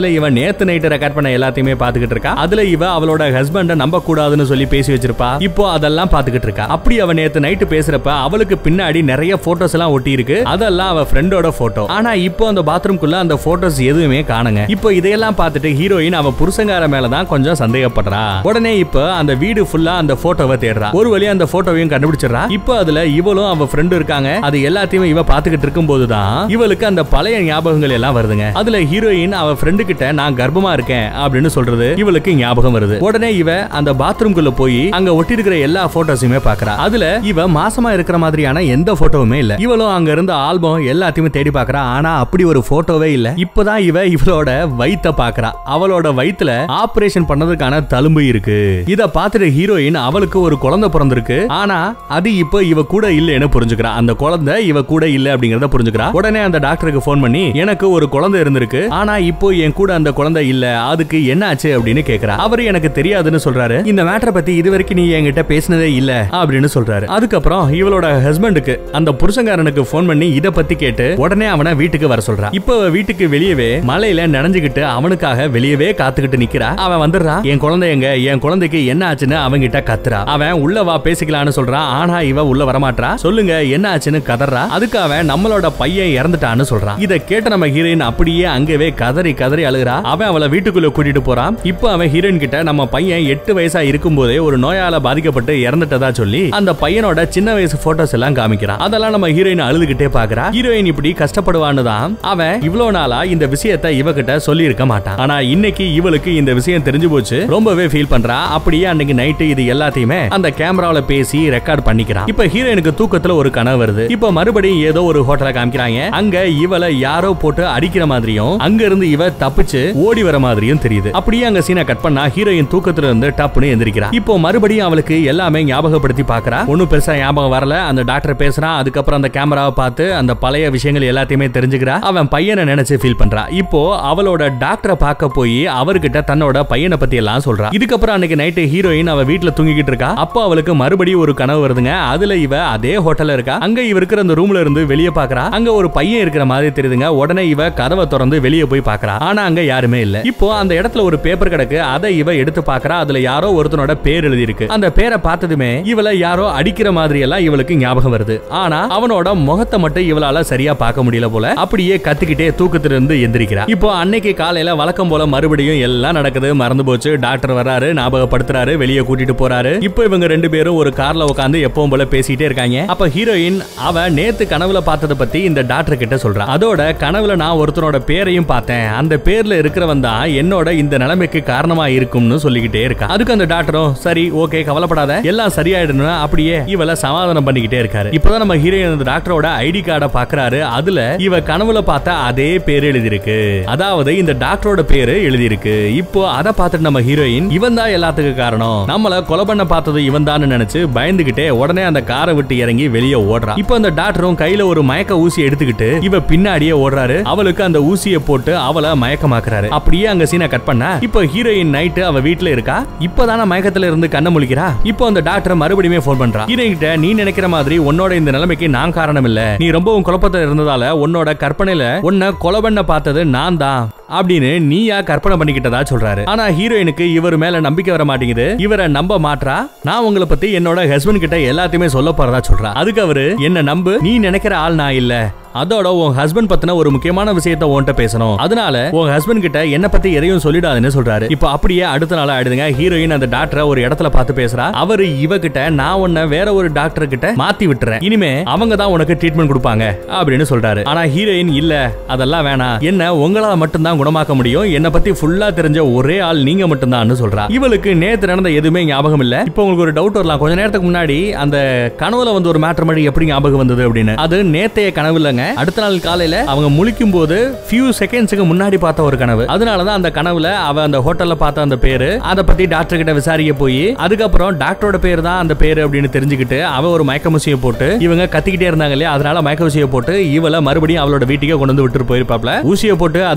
அதுல இவன் நேத்து நைட்டு ரெக்கார்ட் பண்ண எல்லாத்தையுமே பாத்துக்கிட்டு இருக்கா அதுல இவ அவளோட ஹஸ்பண்ட நம்ப கூடாதுன்னு சொல்லி பேசி வச்சிருப்பா இப்போ அதெல்லாம் பாத்துக்கிட்டு இருக்கா அப்படி அவ நேத்து நைட்டு பேசுறப்ப அவளுக்கு பின்னாடி நிறைய போட்டோஸ் எல்லாம் ஒட்டி இருக்கு அதெல்லாம் அவ ஃப்ரெண்டோட போட்டோ ஆனா இப்போ அந்த பாத்ரூம்குள்ள அந்த போட்டோஸ் எதுவுமே காணுங்க இப்போ இதையெல்லாம் பார்த்துட்டு ஹீரோயின் அவ புருஷங்கார மேல தான் கொஞ்சம் சந்தேகப்படுறா உடனே இப்போ அந்த வீடு ஃபுல்லா அந்த போட்டோவை தேடுறா ஒரு வழியா அந்த போட்டோவையும் கண்டுபிடிச்சிடறா இப்போ அதுல இவளும் அவ ஃப்ரெண்டு இருக்காங்க அது எல்லாத்தையுமே இவ பாத்துக்கிட்டு இருக்கும் போதுதான் இவளுக்கு அந்த பழைய ஞாபகங்கள் எல்லாம் வருதுங்க அதுல ஹீரோயின் அவ ஃப்ரெண்டு கிட்ட நான் கர்ப்பமா இருக்கேன் அப்படின்னு சொல்றது இவளுக்கு ஞாபகம் வருது உடனே இவ அந்த பாத்ரூம்குள்ள போய் அங்க ஒட்டி இருக்கிற எல்லா போட்டோஸுமே பாக்குறா அதுல இவ மாசமா இருக்கிற மாதிரியான எந்த போட்டோவுமே இல்ல இவளும் அங்க இருந்த ஆல்பம் எல்லாத்தையுமே தேடி பாக்குறா ஆனா அப்படி ஒரு போட்டோவே இல்ல இப்பதான் இவ இவளோட வயித்த பாக்குறா அவளோட வயித்துல ஆபரேஷன் பண்ணதுக்கான தழும்பு இருக்கு இத பார்த்துட்டு ஹீரோயின் அவளுக்கு ஒரு குழந்தை பிறந்திருக்கு ஆனா அது இப்ப இவ கூட இல்லைன்னு புரிஞ்சுக்கிறா அந்த குழந்தை இவ கூட இல்ல அப்படிங்கறத புரிஞ்சுக்கிறா உடனே அந்த டாக்டருக்கு ஃபோன் பண்ணி எனக்கு ஒரு குழந்தை இருந்திருக்கு ஆனா இப்போ என் கூட அந்த குழந்தை இல்ல அதுக்கு என்ன ஆச்சு அப்படின்னு கேக்குறா அவரு எனக்கு தெரியாதுன்னு சொல்றாரு இந்த மேட்டரை பத்தி இது வரைக்கும் நீ என்கிட்ட பேசினதே இல்ல அப்படின்னு சொல்றாரு அதுக்கப்புறம் இவளோட ஹஸ்பண்டுக்கு அந்த புருஷங்காரனுக்கு ஃபோன் பண்ணி இத பத்தி கேட்டு உடனே அவனை வீட்டுக்கு வர சொல்றா இப்போ அவ வீட்டுக்கு வெளியவே மலையில நனைஞ்சுக்கிட்டு அவனுக்காக வெளியவே காத்துக்கிட்டு நிக்கிறா அவன் வந்துடுறான் என் குழந்தை எங்க என் குழந்தைக்கு என்ன ஆச்சுன்னு அவன்கிட்ட கத்துறா அவன் உள்ள வா பேசிக்கலாம்னு சொல்றான் ஆனா இவ உள்ள வரமாட்டா சொல்லுங்க என்ன ஆச்சுன்னு கதறா அதுக்கு அவன் நம்மளோட பையன் இறந்துட்டான்னு சொல்றான் இத கேட்ட நம்ம ஹீரோயின் அப்படியே அங்கவே கதறி கதறி அழுகிறா அவன் அவளை வீட்டுக்குள்ள கூட்டிட்டு போறான் இப்போ அவன் ஹீரோயின் கிட்ட நம்ம பையன் எட்டு வயசா இருக்கும்போதே ஒரு நோயால பாதிக்கப்பட்டு இறந்துட்டதா சொல்லி அந்த பையனோட சின்ன வயசு போட்டோஸ் எல்லாம் காமிக்கிறான் அதெல்லாம் நம்ம ஹீரோயின் அழுதுகிட்டே பாக்குறா ஹீரோயின் இப்படி கஷ்டப்படுவான்னு தான் அவன் இவ்வளவு நாளா இந்த விஷயத்தை இவகிட்ட சொல்லி இருக்க மாட்டான் ஆனா இன்னைக்கு இவளுக்கு இந்த விஷயம் தெரிஞ்சு போச்சு ரொம்பவே ஃபீல் பண்றா அப்படியே அன்னைக்கு நைட்டு இது எல்லாத்தையுமே அந்த கேமரால பேசி ரெக்கார்ட் பண்ணிக்கிறான் இப்ப ஹீரோயினுக்கு தூக்கத்துல ஒரு கனவு வருது இப்ப மறுபடியும் ஏதோ ஒரு ஹோட்டலை காமிக்கிறாங்க அங்க இவளை யாரோ போட்டு அடிக்கிற மாதிரியும் அங்க இருந்து இவ தப்பிச்சு ஓடி வர மாதிரியும் தெரியுது அப்படியே அங்க சீனை கட் பண்ணா ஹீரோயின் தூக்கத்துல இருந்து டப்புன்னு எந்திரிக்கிறா இப்போ மறுபடியும் அவளுக்கு எல்லாமே ஞாபகப்படுத்தி பாக்குறா ஒன்னும் பெருசா ஞாபகம் வரல அந்த டாக்டர் பேசுறான் அதுக்கப்புறம் அந்த கேமராவை பார்த்து அந்த பழைய விஷயங்கள் எல்லாத்தையுமே தெரிஞ்சுக்கிறா அவன் பையனை நினைச்சு ஃபீல் பண்றா இப்போ அவளோட டாக்டரை பார்க்க போய் அவர்கிட்ட தன்னோட பையனை பத்தி எல்லாம் சொல்றா இதுக்கப்புறம் அன்னைக்கு நைட்டு ஹீரோயின் அவ வீட்ல தூங்கிக்கிட்டு இருக்கா அப்போ அவளுக்கு மறுபடியும் ஒரு கனவு வருதுங்க அதுல இவ அதே ஹோட்டல்ல இருக்கா அங்க இவ இருக்கிற அந்த ரூம்ல இருந்து வெளியே பாக்குறா அங்க ஒரு பையன் இருக்கிற மாதிரி தெரியுதுங்க உடனே இவ கதவை திறந்து வெளியே போய் பாக்குறா ஆனா அங்க யாருமே இல்ல இப்போ அந்த இடத்துல ஒரு பேப்பர் கிடக்கு அதை இவ எடுத்து பாக்குறா அதுல யாரோ ஒருத்தனோட பேர் எழுதி இருக்கு அந்த பேரை பார்த்ததுமே இவளை யாரோ அடிக்கிற மாதிரி எல்லாம் இவளுக்கு ஞாபகம் வருது ஆனா அவனோட முகத்தை மட்டும் இவளால சரியா பார்க்க முடியல போல அப்படியே கத்திக்கிட்டே தூக்கத்திலிருந்து எந்திரிக்கிறா இப்போ அன்னைக்கு காலையில வழக்கம் போல மறுபடியும் எல்லாம் நடக்குது மறந்து போச்சு டாக்டர் வராரு ஞாபகப்படுத்துறாரு வெளியே கூட்டிட்டு போறாரு இப்போ இவங்க ரெண்டு பேரும் ஒரு கார்ல உட்காந்து எப்பவும் போல பேசிட்டே இருக்காங்க அப்ப ஹீரோயின் அவ நேத்து கனவுல பார்த்தத பத்தி இந்த டாக்டர் கிட்ட சொல்றா அதோட கனவுல நான் ஒருத்தனோட பேரையும் பார்த்தேன் அந்த பேர்ல இருக்கிறவன் தான் என்னோட இந்த நிலைமைக்கு காரணமா இருக்கும்னு சொல்லிக்கிட்டே இருக்கா அதுக்கு அந்த டாக்டரும் சரி ஓகே கவலைப்படாத எல்லாம் சரியாயிடணும் அப்படியே இவள சமாதானம் பண்ணிக்கிட்டே இருக்காரு இப்பதான் நம்ம ஹீரோயின் அந்த டாக்டரோட ஐடி கார்டை பாக்குறாரு அதுல இவ கனவுல பார்த்த அதே பேர் எழுதியிருக்கு அதாவது இந்த டாக்டரோட பேரு எழுதியிருக்கு இப்போ அதை பார்த்துட்டு நம்ம ஹீரோயின் இவன் தான் எல்லாத்துக்கும் காரணம் நம்மள கொலை பண்ண பார்த்தது இவன் தான் நினைச்சு பயந்துகிட்டே உடனே அந்த காரை விட்டு இறங்கி வெளியே ஓடுறா இப்போ அந்த டாக்டரும் கையில ஒரு மயக்க ஊசி எடுத்துக்கிட்டு இவ பின்னாடியே ஓடுறாரு அவளுக்கு அந்த ஊசியை போட்டு அவளை மயக்கமாக்குறாரு அப்படியே அங்க சீனை கட் பண்ண இப்போ ஹீரோயின் நைட்டு அவ வீட்ல இருக்கா இப்பதான மயக்கத்துல இருந்து கண்ண முழிக்கிறா இப்போ அந்த டாக்டர் மறுபடியும் ஃபோன் பண்றா ஹீரோயின் கிட்ட நீ நினைக்கிற மாதிரி உன்னோட இந்த நிலைமைக்கு நான் காரணம் இல்ல நீ ரொம்பவும் குழப்பத்துல இருந்ததால உன்னோட கற்பனையில உன்னை கொலை பண்ண பார்த்தது நான் தான் அப்படின்னு நீயா கற்பனை பண்ணிக்கிட்டதா சொல்றாரு ஆனா ஹீரோயினுக்கு இவர் மேல நம்பிக்கை வர மாட்டேங்குது இவரை நம்ப மாட்றா நான் உங்களை பத்தி என்னோட ஹஸ்பண்ட் கிட்ட எல்லாத்தையுமே சொல்ல போறதா சொல்றா அதுக்கு அவரு என்ன நம்பு நீ நினைக்கிற ஆள் நான் இல்ல அதோட உன் ஹஸ்பண்ட் பத்தின ஒரு முக்கியமான விஷயத்த உன்கிட்ட பேசணும் அதனால உன் ஹஸ்பண்ட் கிட்ட என்ன பத்தி எதையும் சொல்லிடாதுன்னு சொல்றாரு இப்போ அப்படியே அடுத்த நாள் ஆயிடுதுங்க ஹீரோயின் அந்த டாக்டரை ஒரு இடத்துல பார்த்து பேசுறா அவரு இவகிட்ட நான் உன்னை வேற ஒரு டாக்டர் கிட்ட மாத்தி விட்டுறேன் இனிமே அவங்க தான் உனக்கு ட்ரீட்மெண்ட் கொடுப்பாங்க அப்படின்னு சொல்றாரு ஆனா ஹீரோயின் இல்ல அதெல்லாம் வேணாம் என்ன உங்களால மட்டும்தான் குணமாக்க முடியும் என்ன பத்தி ஃபுல்லா தெரிஞ்ச ஒரே ஆள் நீங்க மட்டும்தான் சொல்றா இவளுக்கு நேத்து நடந்த எதுவுமே ஞாபகம் இல்ல இப்போ உங்களுக்கு ஒரு டவுட் வரலாம் கொஞ்ச நேரத்துக்கு முன்னாடி அந்த கனவுல வந்து ஒரு மேட்டர் மாதிரி எப்படி ஞாபகம் வந்தது அப்படின்னு அது நேத்தைய கனவு இல்லைங்க அடுத்த நாள் காலையில அவங்க முழிக்கும் போது ஃபியூ செகண்ட்ஸ்க்கு முன்னாடி பார்த்த ஒரு கனவு அதனாலதான் அந்த கனவுல அவ அந்த ஹோட்டல்ல பார்த்த அந்த பேரு அதை பத்தி டாக்டர் கிட்ட விசாரிக்க போய் அதுக்கப்புறம் டாக்டரோட பேர் தான் அந்த பேரு அப்படின்னு தெரிஞ்சுக்கிட்டு அவ ஒரு மயக்க ஊசியை போட்டு இவங்க கத்திக்கிட்டே இருந்தாங்க இல்லையா அதனால மயக்க ஊசியை போட்டு இவள மறுபடியும் அவளோட வீட்டுக்கே கொண்டு வந்து விட்டுட்டு போயிருப்பாப்ல ஊசியை போட்டு அதுக்கப்புறம்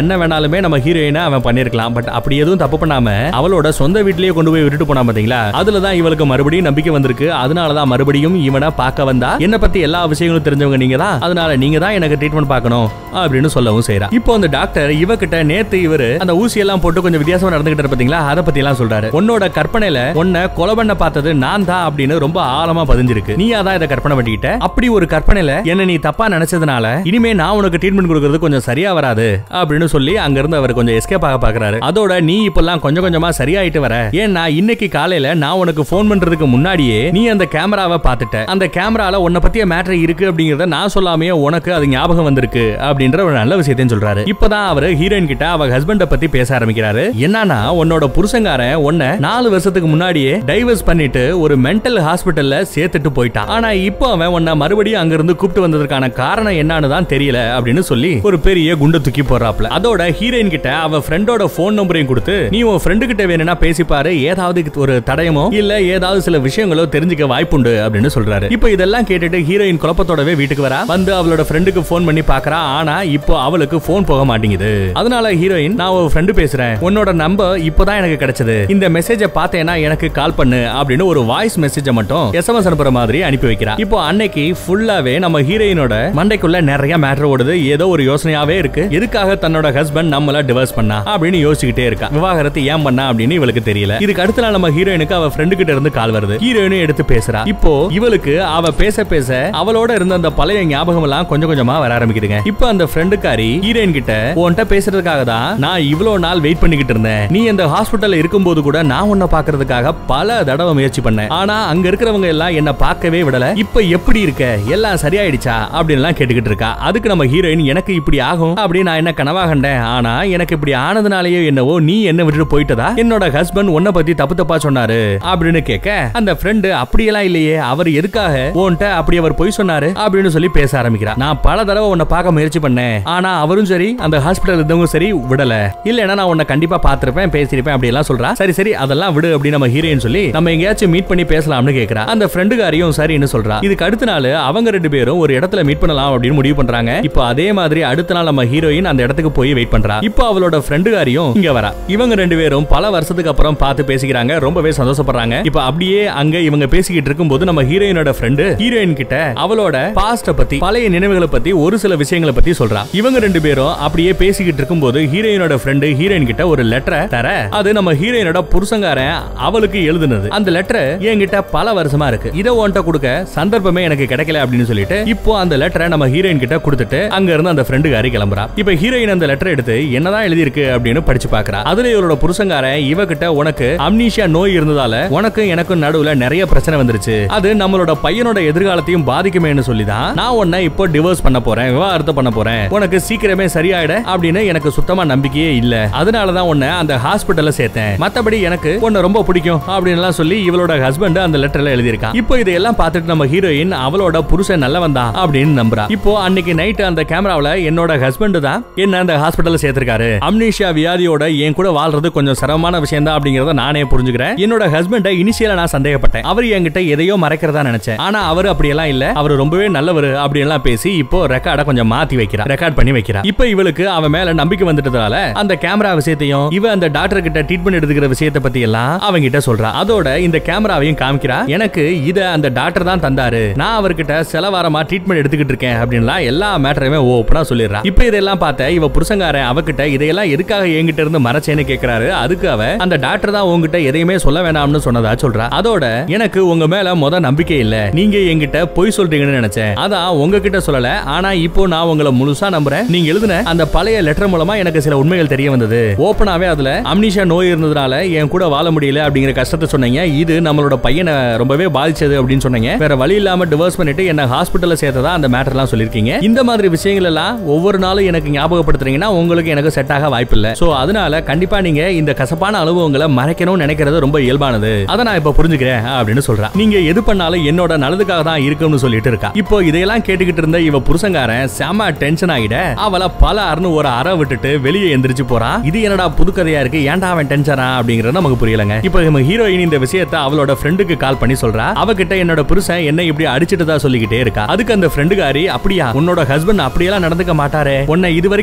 என்ன வேணாலுமே நம்ம ஹீரோயினை அவன் பண்ணிருக்கலாம் பட் அப்படி எதுவும் தப்பு பண்ணாம அவளோட சொந்த வீட்லயே கொண்டு போய் விட்டுட்டு போனா பாத்தீங்களா அதுலதான் இவளுக்கு மறுபடியும் நம்பிக்கை வந்திருக்கு அதனாலதான் மறுபடியும் இவனை பார்க்க வந்தா என்ன பத்தி எல்லா விஷயங்களும் தெரிஞ்சவங்க நீங்க தான் அதனால நீங்க தான் எனக்கு ட்ரீட்மெண்ட் பார்க்கணும் அப்படின்னு சொல்லவும் செய்யறா இப்போ அந்த டாக்டர் இவகிட்ட நேத்து இவரு அந்த ஊசி எல்லாம் போட்டு கொஞ்சம் வித்தியாசமா நடந்துகிட்டு பாத்தீங்களா அதை பத்தி எல்லாம் சொல்றாரு உன்னோட கற்பனையில உன்னை கொலை பண்ண பார்த்தது நான் தான் அப்படின்னு ரொம்ப ஆழமா பதிஞ்சிருக்கு நீ அதான் இதை கற்பனை பண்ணிக்கிட்ட அப்படி ஒரு கற்பனையில என்ன நீ தப்பா நினைச்சதுனால இனிமே நான் உனக்கு ட்ரீட்மெண்ட் கொடுக்கறது கொஞ்சம் சரியா வராது அப்படின்னு சொல்லி அங்க இருந்து அவர் கொஞ்சம் எஸ்கேப் ஆக பாக்குறாரு அதோட நீ இப்பெல்லாம் கொஞ்சம் கொஞ்சமா சரியாயிட்டு வர ஏன்னா இன்னைக்கு காலையில நான் உனக்கு ஃபோன் பண்றதுக்கு முன்னாடியே நீ அந்த கேமராவை பார்த்துட்ட அந்த கேமரால உன்னை பத்திய மேட்டர் இருக்கு அப்படிங்கறத நான் சொல்லாமையே உனக்கு அது ஞாபகம் வந்திருக்கு அப்படின்ற ஒரு நல்ல விஷயத்தையும் சொல்றாரு இப்பதான் அவரு ஹீரோயின் கிட்ட அவ ஹஸ்பண்ட பத்தி பேச ஆரம்பிக்கிறாரு என்னன்னா உன்னோட புருஷங்காரன் உன்னை நாலு வருஷத்துக்கு முன்னாடியே டைவர்ஸ் பண்ணிட்டு ஒரு மென்டல் ஹாஸ்பிட்டல்ல சேர்த்துட்டு போயிட்டான் ஆனா இப்போ அவன் உன்னை மறுபடியும் அங்க இருந்து கூப்பிட்டு வந்ததற்கான காரணம் என்னன்னு தான் தெரியல அப்படின்னு சொல்லி ஒரு பெரிய குண்டை தூக்கி போறாப்ல அதோட ஹீரோயின் கிட்ட அவ ஃப்ரெண்டோட போன் நம்பரையும் கொடுத்து நீ உன் ஃப்ரெண்டு கிட்ட வேணும்னா பேசிப்பாரு ஏதாவது ஒரு தடயமோ இல்ல ஏதாவது சில விஷயங்களோ தெரிஞ்சுக்க வாய்ப்புண்டு அப்படின்னு சொல்றாரு இப்போ இதெல்லாம் கேட்டுட்டு ஹீரோயின் குழப்பத்தோடவே வீட்டுக்கு வரா வந்து அவளோட ஃப்ரெண்டுக்கு ஃபோன் பண்ணி பாக்குறா ஆனா இப்போ அவளுக்கு ஃபோன் போக மாட்டேங்குது அதனால ஹீரோயின் நான் ஒரு ஃப்ரெண்டு பேசுறேன் உன்னோட நம்பர் இப்போதான் எனக்கு கிடைச்சது இந்த மெசேஜை பார்த்தேன்னா எனக்கு கால் பண்ணு அப்படின்னு ஒரு வாய்ஸ் மெசேஜை மட்டும் எஸ்எம்எஸ் அனுப்புற மாதிரி அனுப்பி வைக்கிறா இப்போ அன்னைக்கு ஃபுல்லாவே நம்ம ஹீரோயினோட மண்டைக்குள்ள நிறைய மேட்டர் ஓடுது ஏதோ ஒரு யோசனையாவே இருக்கு எதுக்காக தன்னோட ஹஸ்பண்ட் நம்மள டிவோர்ஸ் பண்ணா அப்படின்னு யோசிச்சுக்கிட்டே இருக்கா விவாகரத்து ஏன் பண்ணா அப்படின்னு இவளுக்கு தெரியல இதுக்கு அடுத்த நாள் நம்ம ஹீரோயினுக்கு அவ ஃப்ரெண்டு கிட்ட இருந்து கால் வருது ஹீரோயினும் எடுத்து பேசுறா இப்போ இவளுக்கு அவ பேச பேச அவளோட இருந்த அந்த பழைய ஞாபகம் எல்லாம் கொஞ்சம் கொஞ்சமா வர ஆரம்பிக்குதுங்க இப்போ அந்த ஃப்ரெண்டுக்காரி ஹீரோயின் கிட்ட உன்கிட்ட பேசுறதுக்காக தான் நான் இவ்வளவு நாள் வெயிட் பண்ணிக்கிட்டு இருந்தேன் நீ அந்த ஹாஸ்பிட்டல்ல இருக்கும்போது கூட நான் உன்னை பாக்குறதுக்காக பல தடவை முயற்சி பண்ணேன் ஆனா அங்க இருக்கிறவங்க எல்லாம் என்ன பார்க்கவே விடல இப்ப எப்படி இருக்க எல்லாம் சரியாயிடுச்சா அப்படின்னு எல்லாம் கேட்டுக்கிட்டு இருக்கா அதுக்கு நம்ம ஹீரோயின் எனக்கு இப்படி ஆகும் அப்படின்னு நான் என்ன கனவா கண்டேன் ஆனா எனக்கு இப்படி ஆனதுனாலயோ என்னவோ நீ என்ன விட்டுட்டு போயிட்டதா என்னோட ஹஸ்பண்ட் உன்னை பத்தி தப்பு தப்பா சொன்னாரு அப்படின்னு கேட்க அந்த ஃப்ரெண்டு அப்படியெல்லாம் இல்லையே அவர் எதுக்காக உன்கிட்ட அப்படி அவர் பொய் சொன்னாரு அப்படின்னு சொல்லி பேச ஆரம்பிக்கிறா நான் பல தடவை உன்னை பார்க்க முயற்சி பண்ணேன் ஆனா அவரும் சரி அந்த ஹாஸ்பிட்டல் இருந்தவங்க சரி விடல இல்லைன்னா நான் உன்னை கண்டிப்பா பார்த்திருப்பேன் பேசியிருப்பேன் அப்படி எல்லாம் சொல்றா சரி சரி அதெல்லாம் விடு அப்படின்னு நம்ம ஹீரோயின் சொல்லி நம்ம எங்கேயாச்சும் மீட் பண்ணி பேசலாம்னு கேக்குறா அந்த ஃப்ரெண்டுகாரியும் சரின்னு சொல்றா இதுக்கு அடுத்த நாள் அவங்க ரெண்டு பேரும் ஒரு இடத்துல மீட் பண்ணலாம் அப்படின்னு முடிவு பண்றாங்க இப்போ அதே மாதிரி அடுத்த நாள் நம்ம ஹீரோயின் அந்த இடத்துக்கு போய் வெயிட் பண்றா இப்போ அவளோட ஃப்ரெண்டுகாரியும் இங்க வரா இவங்க ரெண்டு பேரும் பல வருஷத்துக்கு அப்புறம் பார்த்து பேசிக்கிறாங்க ரொம்பவே சந்தோஷப்படுறாங்க இப்போ அப்படியே அங்க இவங்க பேசிக்கிட்டு இருக்கும்போது நம்ம ஹீரோயினோட ஃப்ரெண்டு ஹீரோயின் கிட்ட அவளோட பாஸ்ட பத்தி பழைய நினைவுகளை பத்தி ஒரு சில விஷயங்களை பத்தி சொல்றா இவங்க ரெண்டு பேரும் அப்படியே பேசிக்கிட்டு இருக்கும்போது ஹீரோயினோட ஃப்ரெண்டு ஹீரோயின் கிட்ட ஒரு லெட்டரை தர அது நம்ம ஹீரோயினோட புருஷங்காரன் அவளுக்கு எழுதுனது அந்த லெட்டர் என்கிட்ட பல வருஷமா இருக்கு இதை உன்கிட்ட கொடுக்க சந்தர்ப்பமே எனக்கு கிடைக்கல அப்படின்னு சொல்லிட்டு இப்போ அந்த லெட்டரை நம்ம ஹீரோயின் கிட்ட கொடுத்துட்டு அங்க இருந்து அந்த ஃப்ரெண்டுகாரி கிளம்புறா இப்போ ஹீரோயின் அந்த லெட்டர் எடுத்து என்னதான் எழுதி இருக்கு அப்படின்னு படிச்சு பாக்குறா அதுல இவளோட புருஷங்காரன் இவகிட்ட உனக்கு அம்னீஷியா நோய் இருந்ததால உனக்கும் எனக்கும் நடுவுல நிறைய பிரச்சனை வந்துருச்சு அது நம்மளோட பையனோட எதிர்காலத்தையும் பாதிக்குமேன்னு சொல்லி தான் நான் உன்னை இப்போ டிவோர்ஸ் பண்ண போறேன் விவாகரத்து பண்ண போறேன் உனக்கு சீக்கிரமே சரியாயிட அப்படின்னு எனக்கு சுத்தமா நம்பிக்கையே இல்ல அதனால தான் உன்னை அந்த ஹாஸ்பிட்டல்ல சேர்த்தேன் மத்தபடி எனக்கு உன்னை ரொம்ப பிடிக்கும் அப்படின்னு எல்லாம் சொல்லி இவளோட ஹஸ்பண்ட் அந்த லெட்டர்ல எழுதியிருக்கான் இப்போ இதையெல்லாம் பார்த்துட்டு நம்ம ஹீரோயின் அவளோட புருஷன் நல்லவன் தான் அப்படின்னு நம்புறா இப்போ அன்னைக்கு நைட் அந்த கேமராவுல என்னோட ஹஸ்பண்ட் தான் என்ன அந்த ஹாஸ்பிட்டல்ல சேர்த்திருக்காரு அம்னீஷியா வியாதியோட என் கூட வாழ்றது கொஞ்சம் சிரமமான விஷயம் தான் அப்படிங்கறத நானே புரிஞ்சுக்கிறேன் என்னோட ஹஸ்பண்ட இனிஷியலா நான் சந்தேகப்பட்டேன் அவர் என்கிட்ட எதையோ மறைக்கிறதா நினைச்சேன் ஆனா அவர் அப்படியெல்லாம் இல்ல அவர் ரொம்பவே நல்லவர் அப்படி எல்லாம் பேசி இப்போ ரெக்கார்ட கொஞ்சம் மாத்தி வைக்கிறா ரெக்கார்ட் பண்ணி வைக்கிறா இப்போ இவளுக்கு அவன் மேல நம்பிக்கை வந்துட்டதால அந்த கேமரா விஷயத்தையும் இவ அந்த டாக்டர் கிட்ட ட்ரீட்மெண்ட் எடுத்துக்கிற விஷயத்தை பத்தி எல்லாம் அவங்க கிட்ட சொல்றா அதோட இந்த கேமராவையும் காமிக்கிறா எனக்கு இத அந்த டாக்டர் தான் தந்தாரு நான் அவர்கிட்ட சில வாரமா ட்ரீட்மெண்ட் எடுத்துக்கிட்டு இருக்கேன் அப்படின்லாம் எல்லா மேட்டரையுமே ஓப்பனா சொல்லிடுறா இப்போ இதெல்லாம் பார்த்த இவ புருஷங்காரன் அவகிட்ட இதையெல்லாம் எதுக்காக என்கிட்ட இருந்து மறைச்சேன்னு கேக்குறாரு அதுக்கு அவ அந்த டாக்டர் தான் உங்ககிட்ட எதையுமே சொல்ல வேணாம்னு சொன்னதா சொல்றா அதோட எனக்கு உங்க மேல முத நம்பிக்கை இல்ல நீங்க என்கிட்ட பொய் சொல்றீங்கன்னு நினைச்சேன் அதான் உங்ககிட்ட சொல்லல ஆனா இப்போ நான் உங்களை முழுசா நம்புறேன் நீங்க எழுதின அந்த பழைய லெட்டர் மூலமா எனக்கு சில உண்மைகள் தெரிய வந்தது ஓப்பனாவே அதுல அம்னிஷா நோய் இருந்ததுனால என் கூட வாழ முடியல அப்படிங்கிற கஷ்டத்தை சொன்னீங்க இது நம்மளோட பையனை ரொம்பவே பாதிச்சது அப்படின்னு சொன்னீங்க வேற வழி இல்லாம டிவோர்ஸ் பண்ணிட்டு என்ன ஹாஸ்பிட்டல்ல சேர்த்ததா அந்த மேட்டர் எல்லாம் சொல்லிருக்கீங்க இந்த மாதிரி விஷயங்கள் எல்லாம் ஒவ்வொரு நாளும் எனக்கு ஞாபகப்படுத்துறீங்கன்னா உங்களுக்கு எனக்கு செட் ஆக வாய்ப்பு இல்ல சோ அதனால கண்டிப்பா நீங்க இந்த கசப்பான அனுபவங்களை மறைக்கணும்னு நினைக்கிறது ரொம்ப இயல்பானது அதை நான் இப்ப புரிஞ்சுக்கிறேன் அப்படின்னு சொல்றா நீங்க எது பண்ணாலும் என்னோட நல்லதுக்காக தான் இருக்கும்னு சொல்லிட்டு இருக்கா இப்போ இதையெல்லாம் கேட்டுக்கிட்டு இருந்த இவ புருஷங்காரன் செம டென்ஷன் ஆகிட அவளை பல அறுன்னு ஒரு அற விட்டுட்டு வெளியே எந்திரிச்சு போறான் இது என்னடா புது கதையா இருக்கு ஏன்டா அவன் டென்ஷனா அப்படிங்கறது நமக்கு புரியலங்க இப்போ நம்ம ஹீரோயின் இந்த விஷயத்தை அவளோட ஃப்ரெண்டுக்கு கால் பண்ணி சொல்றா அவகிட்ட என்னோட புருஷன் என்ன இப்படி அடிச்சிட்டதா சொல்லிக்கிட்டே இருக்கா அதுக்கு அந்த ஃப்ரெண்டுகாரி அப்படியா உன்னோட ஹஸ்பண்ட் அப்படியெல்லாம் நடந்துக்க மாட்டாரே உன்னை இது வரைக்கும் அவர் அடிச்சதே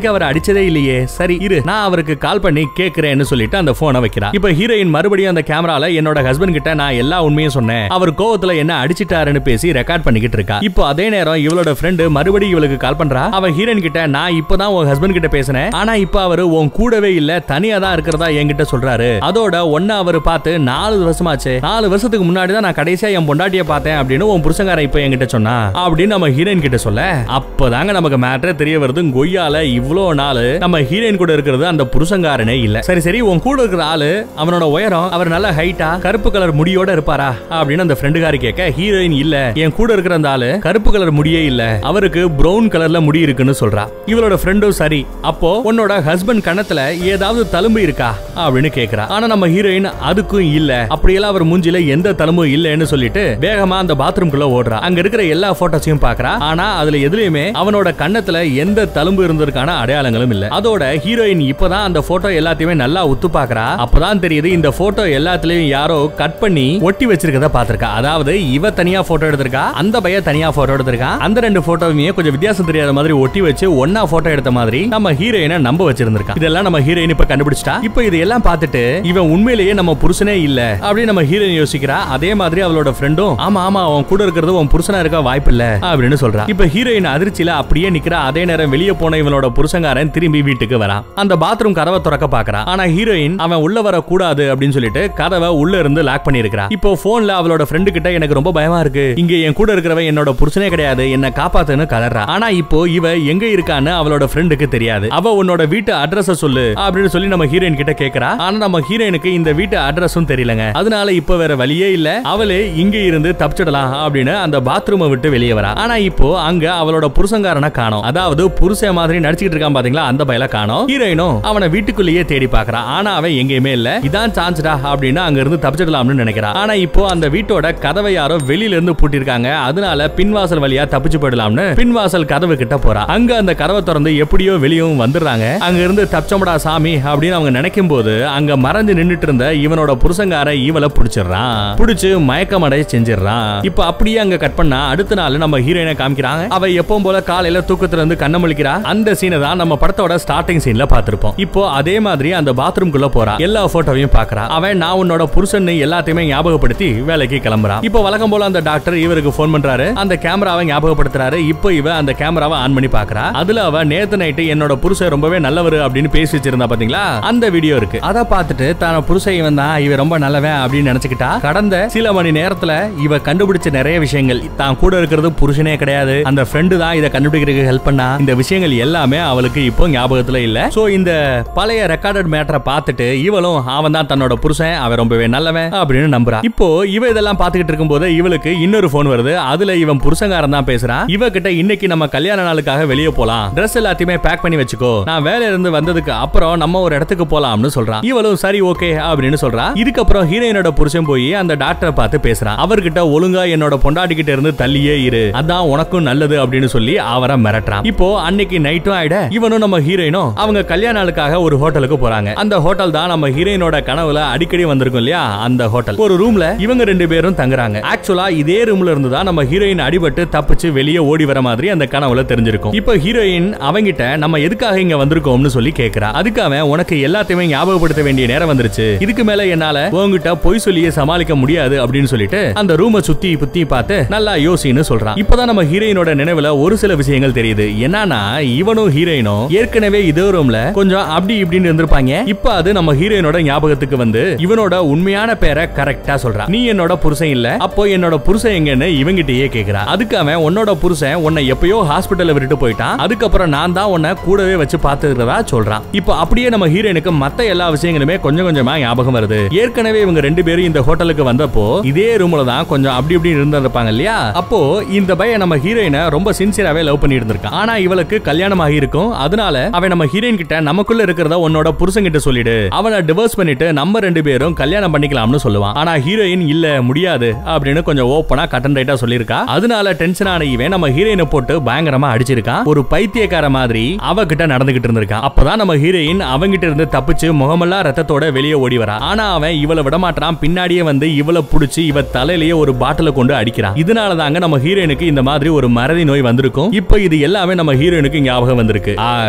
அடிச்சதே இல்லையே சரி இரு நான் அவருக்கு கால் பண்ணி கேக்குறேன்னு சொல்லிட்டு அந்த போனை வைக்கிறா இப்ப ஹீரோயின் மறுபடியும் அந்த கேமரால என்னோட ஹஸ்பண்ட் கிட்ட நான் எல்லா உண்மையும் சொன்னேன் அவர் கோவத்துல என்ன அடிச்சிட்டாருன்னு பேசி ரெக்கார்ட் பண்ணிக்கிட்டு இருக்கா இப்போ அதே நேரம் இவளோட ஃப்ரெண்டு மறுபடியும் இவளுக்கு கால் பண்றா அவ ஹீரோயின் கிட்ட நான் இப்பதான் உன் ஹஸ்பண்ட் கிட்ட பேசினேன் ஆனா இப்ப அவரு உன் கூடவே இல்ல தனியா தான் இருக்கிறதா என்கிட்ட சொல்றாரு அதோட ஒன்னு அவர் பார்த்து நாலு வருஷமாச்சு நாலு வருஷத்துக்கு முன்னாடி தான் நான் கடைசியா என் பொண்டாட்டிய பார்த்தேன் அப்படின்னு உன் புருஷங்காரன் இப்ப என்கிட்ட சொன்னா அப்படின்னு நம்ம ஹீரோயின் கிட்ட சொல்ல அப்பதாங்க நமக்கு மேட்டரே தெரிய வருது கொய்யால இவ்வளோ நாள் நம்ம ஹீரோயின் கூட இருக்கிறது அந்த புருஷங்காரனே இல்ல சரி சரி உன் கூட இருக்கிற ஆளு அவனோட உயரம் அவர் நல்ல ஹைட்டா கருப்பு கலர் முடியோட இருப்பாரா அப்படின்னு அந்த ஃப்ரெண்டுகாரி கேட்க ஹீரோயின் இல்ல என் கூட இருக்கிற அந்த ஆளு கருப்பு கலர் முடியே இல்ல அவருக்கு பிரவுன் கலர்ல முடி இருக்குன்னு சொல்றா இவளோட ஃப்ரெண்டும் சரி அப்போ உன்னோட ஹஸ்பண்ட் கணத்துல ஏதாவது தழும்பு இருக்கா அப்படின்னு கேக்குறா ஆனா நம்ம ஹீரோயின் அதுக்கும் இல்ல அப்படியெல்லாம் அவர் மூஞ்சில எந்த தழும்பும் இல்லைன்னு சொல்லிட்டு வேகமா அந்த பாத்ரூம்குள்ள ஓடுறா அங்க இருக்கிற எல்லா போட்டோஸையும் பாக்குறா ஆனா அதுல எதுலயுமே அவனோட கண்ணத்துல எந்த தழும்பு இருந்ததுக்கான அடையாளங்களும் இல்ல அதோட ஹீரோயின் இப்பதான் அந்த போட்டோ எல்லாத்தையுமே நல்லா உத்து பாக்குறா அப்பதான் தெரியுது இந்த போட்டோ எல்லாத்துலயும் யாரோ கட் பண்ணி ஒட்டி வச்சிருக்கத பாத்திருக்கா அதாவது இவ தனியா போட்டோ எடுத்திருக்கா அந்த பையன் தனியா போட்டோ எடுத்திருக்கா அந்த ரெண்டு போட்டோவையுமே கொஞ்சம் வித்தியாசம் தெரியாத மாதிரி ஒட்டி வச்சு ஒன்னா போட்டோ எடுத்த மாதிரி நம்ம ஹீரோயினை நம்ப வச்சிருந்திருக்கா இதெல்லாம் நம்ம ஹீரோயின் இப்ப கண்டுபிடிச்சிட்டா இப்ப இதெல்லாம் பார்த்துட்டு இவன் உண்மையிலேயே நம்ம புருஷனே இல்ல அப்படின்னு நம்ம ஹீரோயின் யோசிக்கிறா அதே மாதிரி அவளோட ஃப்ரெண்டும் ஆமா ஆமா அவன் கூட இருக்கிறது உன் புருஷனா இருக்க வாய்ப்பு இல்ல அப்படின்னு சொல்றா இப்ப ஹீரோயின் அதிர்ச்சியில அப்படியே நிக்கிறா அதே நேரம் வெளியே போன இவனோட புருஷங்காரன் திரும்பி வீட்டுக்கு வரான் அந்த பாத்ரூம் கதவை திறக்க பாக்குறா ஆனா ஹீரோயின் அவன் உள்ள வர கூடாது அப்படின்னு சொல்லிட்டு கதவை உள்ள இருந்து லாக் பண்ணிருக்கா இப்போ போன்ல அவளோட ஃப்ரெண்டு கிட்ட எனக்கு ரொம்ப பயமா இருக்கு இங்க என் கூட இருக்கிறவன் என்னோட புருஷனே கிடையாது என்ன காப்பாத்துன்னு கதறா ஆனா இப்போ இவ எங்க இருக்கான்னு அவளோட ஃப்ரெண்டுக்கு தெரியாது அவ உன்னோட வீட்டு அட்ரஸ் சொல்லு அப்படின்னு சொல்லி நம்ம ஹீரோயின் கிட்ட கேக்குறா ஆனா நம்ம ஹீரோயினுக்கு இந்த வீட்டு அட்ரஸும் தெரியலங்க அதனால இப்ப வேற வழியே இல்ல அவளே இங்க இருந்து தப்பிச்சிடலாம் அப்படின்னு அந்த பாத்ரூமை விட்டு வெளியே வரா ஆனா இப்போ அங்க அவளோட புருஷங்காரனை காணோம் அதாவது புருஷன் மாதிரி நடிச்சிட்டு இருக்கான் பாத்தீங்களா அந்த பையல காணோம் ஹீரோயினும் அவனை வீட்டுக்குள்ளேயே தேடி பாக்குறா ஆனா அவன் எங்கேயுமே இல்ல இதான் சான்ஸ்டா அப்படின்னு அங்க இருந்து தப்பிச்சிடலாம்னு நினைக்கிறா ஆனா இப்போ அந்த வீட்டோட கதவை யாரோ வெளியில இருந்து பூட்டிருக்காங்க அதனால பின்வாசல் வழியா தப்பிச்சு போயிடலாம்னு பின்வாசல் கதவு கிட்ட போறா அங்க அந்த கதவை திறந்து எப்படியோ வெளியும் வந்துடுறாங்க அங்க இருந்து தப்பிச்சோம்டா சாமி அப்படின்னு அவங்க நினைக்கும் போது அங்க மறைஞ்சு நின்னுட்டு இருந்த இவனோட புருஷங்கார இவளை புடிச்சிடுறான் புடிச்சு மயக்கமடைய செஞ்சிடறான் இப்ப அப்படியே அங்க கட் பண்ணா அடுத்த நாள் நம்ம ஹீரோயினை காமிக்கிறாங்க அவ எப்பவும் போல காலையில தூக்கத்துல இருந்து கண்ண முழிக்கிறா அந்த சீனை தான் நம்ம படத்தோட ஸ்டார்டிங் சீன்ல பாத்திருப்போம் இப்போ அதே மாதிரி அந்த பாத்ரூம்குள்ள போறா எல்லா போட்டோவையும் பாக்குறா அவன் நான் உன்னோட புருஷன் எல்லாத்தையுமே ஞாபகப்படுத்தி வேலைக்கு கிளம்புறான் இப்போ வழக்கம் போல அந்த டாக்டர் இவருக்கு போன் பண்றாரு அந்த கேமராவை ஞாபகப்படுத்துறாரு இப்போ இவ அந்த கேமராவை ஆன் பண்ணி பாக்குறா அதுல அவ நேத்து நைட்டு என்னோட புருஷன் ரொம்பவே நல்லவர் அப்படின்னு பேசி வச்சிருந்தா பாத்தீங்களா அந்த வீடியோ இருக்கு அத பார்த்துட்டு தன புருஷன் இவன் தான் இவன் ரொம்ப நல்லவன் அப்படின்னு நினைச்சுக்கிட்டா கடந்த சில மணி நேரத்துல இவ கண்டுபிடிச்ச நிறைய விஷயங்கள் தான் கூட இருக்கிறது புருஷனே கிடையாது அந்த ஃப்ரெண்டு தான் இதை கண்டுபிடிக்கிறதுக்கு ஹெல்ப் பண்ணா இந்த விஷயங்கள் எல்லாமே அவளுக்கு இப்போ ஞாபகத்துல இல்ல சோ இந்த பழைய ரெக்கார்டட் மேட்டரை பார்த்துட்டு இவளும் அவன் தான் தன்னோட புருஷன் அவன் ரொம்பவே நல்லவன் அப்படின்னு நம்புறா இப்போ இவ இதெல்லாம் பார்த்துக்கிட்டு இருக்கும்போது இவளுக்கு இன்னொரு போன் வருது அதுல இவன் புருஷங்காரன் தான் பேசுறான் இவ கிட்ட இன்னைக்கு நம்ம கல்யாண நாளுக்காக வெளியே போலாம் Dress எல்லாத்தையுமே பேக் பண்ணி வச்சுக்கோ நான் வேலையில இருந்து வந்ததுக்கு அப்புறம் நம்ம ஒரு இடத்துக்கு போலாம்னு சொல்றான் இவளும் சரி ஓகே அப்படின்னு சொல்றா இதுக்கப்புறம் ஹீரோயினோட புருஷன் போய் அந்த டாக்டரை பார்த்து பேசுறான் அவர்கிட்ட ஒழுங்கா என்னோட பொண்டாட்டி கிட்ட இருந்து தள்ளியே இரு அதான் உனக்கும் நல்லது அப்படின்னு சொல்லி அவரை மிரட்டுறான் இப்போ அன்னைக்கு நைட்டும் ஆயிட இவனும் நம்ம ஹீரோயினும் அவங்க கல்யாண நாளுக்காக ஒரு ஹோட்டலுக்கு போறாங்க அந்த ஹோட்டல் தான் நம்ம ஹீரோயினோட கனவுல அடிக்கடி வந்திருக்கும் இல்லையா அந்த ஹோட்டல் ஒரு ரூம்ல இவங்க ரெண்டு பேரும் தங்குறாங்க ஆக்சுவலா இதே ரூம்ல இருந்து தான் நம்ம ஹீரோயின் அடிபட்டு தப்பிச்சு வெளியே ஓடி வர மாதிரி அந்த கனவுல தெரிஞ்சிருக்கும் இப்போ ஹீரோயின் அவங்கிட்ட நம்ம எதுக்காக இங்க வந்திருக்கோம்னு சொல்லி கேக்குறா அதுக்கு அவன் உனக்கு எல்லாத்தையுமே ஞாபகப்படுத்த வேண்டிய நேரம் வந்துருச்சு இதுக்கு மேல என்னால உங்ககிட்ட பொய் சொல்லியே சமாளிக்க முடியாது அப்படின்னு சொல்லிட்டு அந்த ரூமை சுத்தி புத்தி பார்த்து நல்லா யோசின்னு சொல்றான் இப்பதான் நம்ம ஹீரோயினோட நினைவுல ஒரு சில விஷயங்கள் தெரியுது என்னன்னா இவனும் ஹீரோயினும் ஏற்கனவே இதே ரூம்ல கொஞ்சம் அப்படி இப்படின்னு இருந்திருப்பாங்க இப்ப அது நம்ம ஹீரோயினோட ஞாபகத்துக்கு வந்து இவனோட உண்மையான பேரை கரெக்டா சொல்றான் நீ என்னோட புருஷன் இல்ல அப்போ என்னோட புருஷன் எங்கன்னு இவங்கிட்டயே கேக்குறா அதுக்கு அவன் உன்னோட புருஷன் உன்னை எப்பயோ ஹாஸ்பிட்டல்ல விட்டுட்டு போயிட்டான் அதுக்கப்புறம் நான் தான் உன்னை கூடவே வச்சு பாத்துக்கிறதா சொல்றான் இப்போ அப்படியே நம்ம ஹீரோயினுக்கு மத்த எல்லா விஷயங்களுமே கொஞ்சம் கொஞ்சமா ஞாபகம் வருது ஏற்கனவே இவங்க ரெண்டு பேரும் இந்த ஹோட்டலுக்கு வந்தப்போ இதே ரூம்ல தான் கொஞ்சம் அப்படி இப்படி இருந்திருப்பாங்க இல்லையா அப்போ இந்த பையன் நம்ம ஹீரோயினை ரொம்ப சின்சியராவே லவ் பண்ணி இருந்திருக்கான் ஆனா இவளுக்கு கல்யாணம் ஆகி இருக்கும் அதனால அவன் நம்ம ஹீரோயின் கிட்ட நமக்குள்ள இருக்கிறத உன்னோட புருஷன் கிட்ட சொல்லிடு அவனை டிவோர்ஸ் பண்ணிட்டு நம்ம ரெண்டு பேரும் கல்யாணம் பண்ணிக்கலாம்னு சொல்லுவான் ஆனா ஹீரோயின் இல்ல முடியாது அப்படின்னு கொஞ்சம் ஓப்பனா கட்டன் ரைட்டா சொல்லியிருக்கா அதனால டென்ஷன் ஆன இவன் நம்ம ஹீரோயினை போட்டு பயங்கரமா அடிச்சிருக்கான் ஒரு பைத்தியக்கார மாதிரி அவகிட்ட நடந்துகிட்டு இருந்திருக்கான் அப்பதான் நம்ம ஹீரோயின் அவங்கிட்ட இருந்து தப்பிச்சு முகமெல்லாம் ரத்தத்தோட வெளியே ஓடி வரா ஆனா அவன் இவளை விட மாட்டான் பின்னாடியே வந்து இவளை புடிச்சு இவ தலையிலேயே ஒரு பாட்டில கொண்டு அடிக்கிறான் இதனால தாங்க நம்ம ஹீரோயினுக்கு இந்த மாதிரி ஒரு மறதி நோய் வந்திருக்கும் இப்போ இது எல்லாமே நம்ம ஹீரோயினுக்கு ஞாபகம் வந்திருக்கு ஆக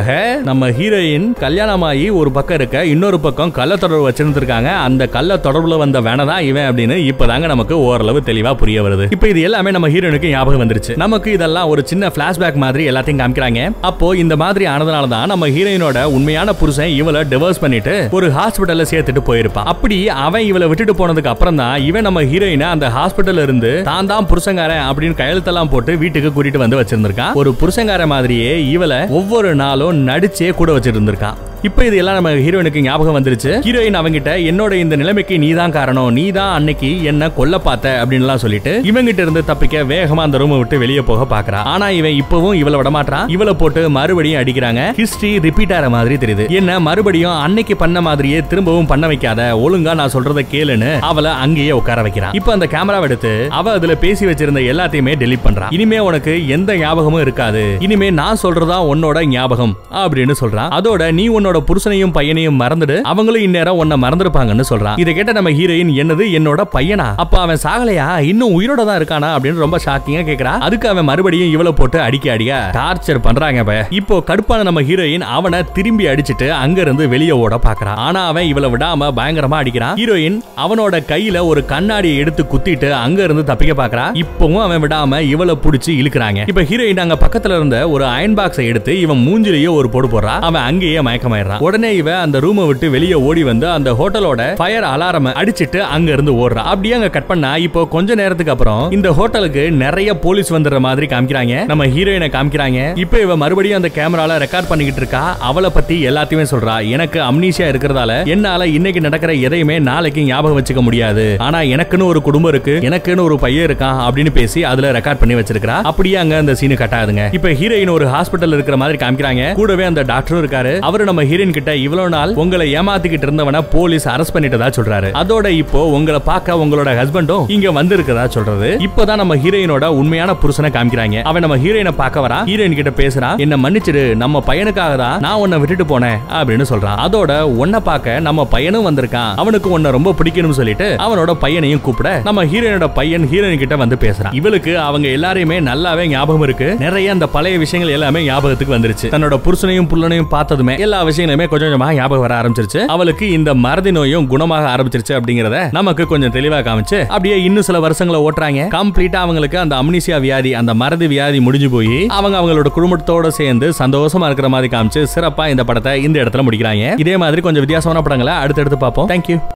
நம்ம ஹீரோயின் கல்யாணமாகி ஒரு பக்கம் இருக்க இன்னொரு பக்கம் கள்ள தொடர்பு வச்சிருந்திருக்காங்க அந்த கள்ள தொடர்புல வந்த வேணை தான் இவன் அப்படின்னு இப்பதாங்க நமக்கு ஓரளவு தெளிவா புரிய வருது இப்போ இது எல்லாமே நம்ம ஹீரோனுக்கு ஞாபகம் வந்துருச்சு நமக்கு இதெல்லாம் ஒரு சின்ன பிளாஷ்பேக் மாதிரி எல்லாத்தையும் காமிக்கிறாங்க அப்போ இந்த மாதிரி ஆனதுனால தான் நம்ம ஹீரோயினோட உண்மையான புருஷன் இவளை டிவோர்ஸ் பண்ணிட்டு ஒரு ஹாஸ்பிட்டல்ல சேர்த்துட்டு போயிருப்பான் அப்படி அவன் இவளை விட்டுட்டு போனதுக்கு அப்புறம் தான் இவன் நம்ம ஹீரோயினை அந்த ஹாஸ்பிட்டல்ல இருந்து தான் தான் புருஷங்காரன் அப்படின்னு கையெழுத்தெல்லாம் போட்டு வீட்டுக்கு கூட்டிட்டு வந்து வச்சிருந்திருக்கான் ஒரு புருஷங்கார மாதிரியே இவளை ஒவ்வொரு நாளும் நடிச்சே கூட வச்சிருந்திருக்கான் இப்போ இது எல்லாம் நம்ம ஹீரோயினுக்கு ஞாபகம் வந்துருச்சு ஹீரோயின் அவங்கிட்ட என்னோட இந்த நிலைமைக்கு நீ தான் காரணம் நீ தான் அன்னைக்கு என்ன கொல்ல பார்த்த அப்படின்லாம் சொல்லிட்டு இவங்கிட்ட இருந்து தப்பிக்க வேகமா அந்த ரூமை விட்டு வெளியே போக பாக்குறா ஆனா இவன் இப்பவும் இவளை விட மாட்டான் இவளை போட்டு மறுபடியும் அடிக்கிறாங்க ஹிஸ்டரி ரிப்பீட் ஆற மாதிரி தெரியுது என்ன மறுபடியும் அன்னைக்கு பண்ண மாதிரியே திரும்பவும் பண்ண வைக்காத ஒழுங்கா நான் சொல்றத கேளுன்னு அவளை அங்கேயே உட்கார வைக்கிறான் இப்போ அந்த கேமராவை எடுத்து அவ அதுல பேசி வச்சிருந்த எல்லாத்தையுமே டெலீட் பண்றான் இனிமே உனக்கு எந்த ஞாபகமும் இருக்காது இனிமே நான் சொல்றதா உன்னோட ஞாபகம் அப்படின்னு சொல்றான் அதோட நீ உன்னோட புருஷனையும் பையனையும் மறந்துடு அவங்களும் இந்நேரம் உன்னை மறந்துருப்பாங்கன்னு சொல்றான் இதை கேட்ட நம்ம ஹீரோயின் என்னது என்னோட பையனா அப்ப அவன் சாகலையா இன்னும் உயிரோட தான் இருக்கானா அப்படின்னு ரொம்ப ஷாக்கிங்கா கேக்குறா அதுக்கு அவன் மறுபடியும் இவளை போட்டு அடிக்க அடிக்க டார்ச்சர் பண்றாங்க இப்ப. இப்போ கடுப்பான நம்ம ஹீரோயின் அவனை திரும்பி அடிச்சிட்டு அங்க இருந்து வெளியே ஓட பாக்குறான் ஆனா அவன் இவளை விடாம பயங்கரமா அடிக்கிறான் ஹீரோயின் அவனோட கையில ஒரு கண்ணாடியை எடுத்து குத்திட்டு அங்க இருந்து தப்பிக்க பாக்குறா இப்பவும் அவன் விடாம இவளை புடிச்சு இழுக்கிறாங்க இப்ப ஹீரோயின் அங்க பக்கத்துல இருந்த ஒரு அயன் பாக்ஸை எடுத்து இவன் மூஞ்சிலேயே ஒரு போடு போடுறா அவன் அங்கேயே மயக்கமாயிடுறான் உடனே இவ அந்த ரூமை விட்டு வெளியே ஓடி வந்து அந்த ஹோட்டலோட ஃபயர் அலாரம் அடிச்சிட்டு அங்க இருந்து ஓடுறா அப்படியே அங்க கட் பண்ணா இப்போ கொஞ்ச நேரத்துக்கு அப்புறம் இந்த ஹோட்டலுக்கு நிறைய போலீஸ் வந்துடுற மாதிரி காமிக்கிறாங்க நம்ம ஹீரோயினை காமிக்கிறாங்க இப்போ இவ மறுபடியும் அந்த கேமரால ரெக்கார்ட் பண்ணிக்கிட்டு இருக்கா அவளை பத்தி எல்லாத்தையுமே சொல்றா எனக்கு அம்னீஷியா இருக்கிறதால என்னால இன்னைக்கு நடக்கிற எதையுமே நாளைக்கு ஞாபகம் வச்சுக்க முடியாது ஆனா எனக்குன்னு ஒரு குடும்பம் இருக்கு எனக்குன்னு ஒரு பையன் இருக்கான் அப்படின்னு பேசி அதுல ரெக்கார்ட் பண்ணி வச்சிருக்கா அப்படியே அங்க அந்த சீனு கட்டாதுங்க இப்ப ஹீரோயின் ஒரு ஹாஸ்பிட்டல் இருக்கிற மாதிரி காமிக்கிறாங்க கூடவே அந்த டாக்டரும் இருக்காரு அவரு நம்ம ஹீரோயின் கிட்ட இவ்வளவு நாள் உங்களை ஏமாத்திக்கிட்டு இருந்தவன போலீஸ் அரெஸ்ட் பண்ணிட்டதா சொல்றாரு அதோட இப்போ உங்களை பார்க்க உங்களோட ஹஸ்பண்டும் இங்க வந்திருக்கதா சொல்றது இப்போதான் நம்ம ஹீரோயினோட உண்மையான புருஷனை காமிக்கிறாங்க அவன் நம்ம ஹீரோயினை பார்க்க வரா ஹீரோயின் கிட்ட பேசுறான் என்ன மன்னிச்சிடு நம்ம பையனுக்காக தான் நான் உன்னை விட்டுட்டு போனேன் அப்படின்னு சொல்றான் அதோட உன்னை பார்க்க நம்ம பையனும் வந்திருக்கான் அவனுக்கு உன்னை ரொம்ப பிடிக்கணும்னு சொல்லிட்டு அவனோட பையனையும் கூப்பிட நம்ம ஹீரோயினோட பையன் ஹீரோயின் கிட்ட வந்து பேசுறான் இவளுக்கு அவங்க எல்லாரையுமே நல்லாவே ஞாபகம் இருக்கு நிறைய அந்த பழைய விஷயங்கள் எல்லாமே ஞாபகத்துக்கு வந்துருச்சு தன்னோட புருஷனையும் புள்ளனையும் பார்த்ததுமே எல்லா விஷயங்களுமே கொஞ்சம் கொஞ்சமா ஞாபகம் வர ஆரம்பிச்சிருச்சு அவளுக்கு இந்த மறதி நோயும் குணமாக ஆரம்பிச்சிருச்சு அப்படிங்கறத நமக்கு கொஞ்சம் தெளிவா காமிச்சு அப்படியே இன்னும் சில வருஷங்களை ஓட்டுறாங்க கம்ப்ளீட்டா அவங்களுக்கு அந்த அம்னிசியா வியாதி அந்த மறதி வியாதி முடிஞ்சு போய் அவங்க அவங்களோட குடும்பத்தோட சேர்ந்து சந்தோஷமா இருக்கிற மாதிரி காமிச்சு சிறப்பா இந்த படத்தை இந்த இடத்துல முடிக்கிறாங்க இதே மாதிரி கொஞ்சம் வித்தியாசமான படங்களை அடுத்தடுத்து பார்ப்போம் தேங்க்யூ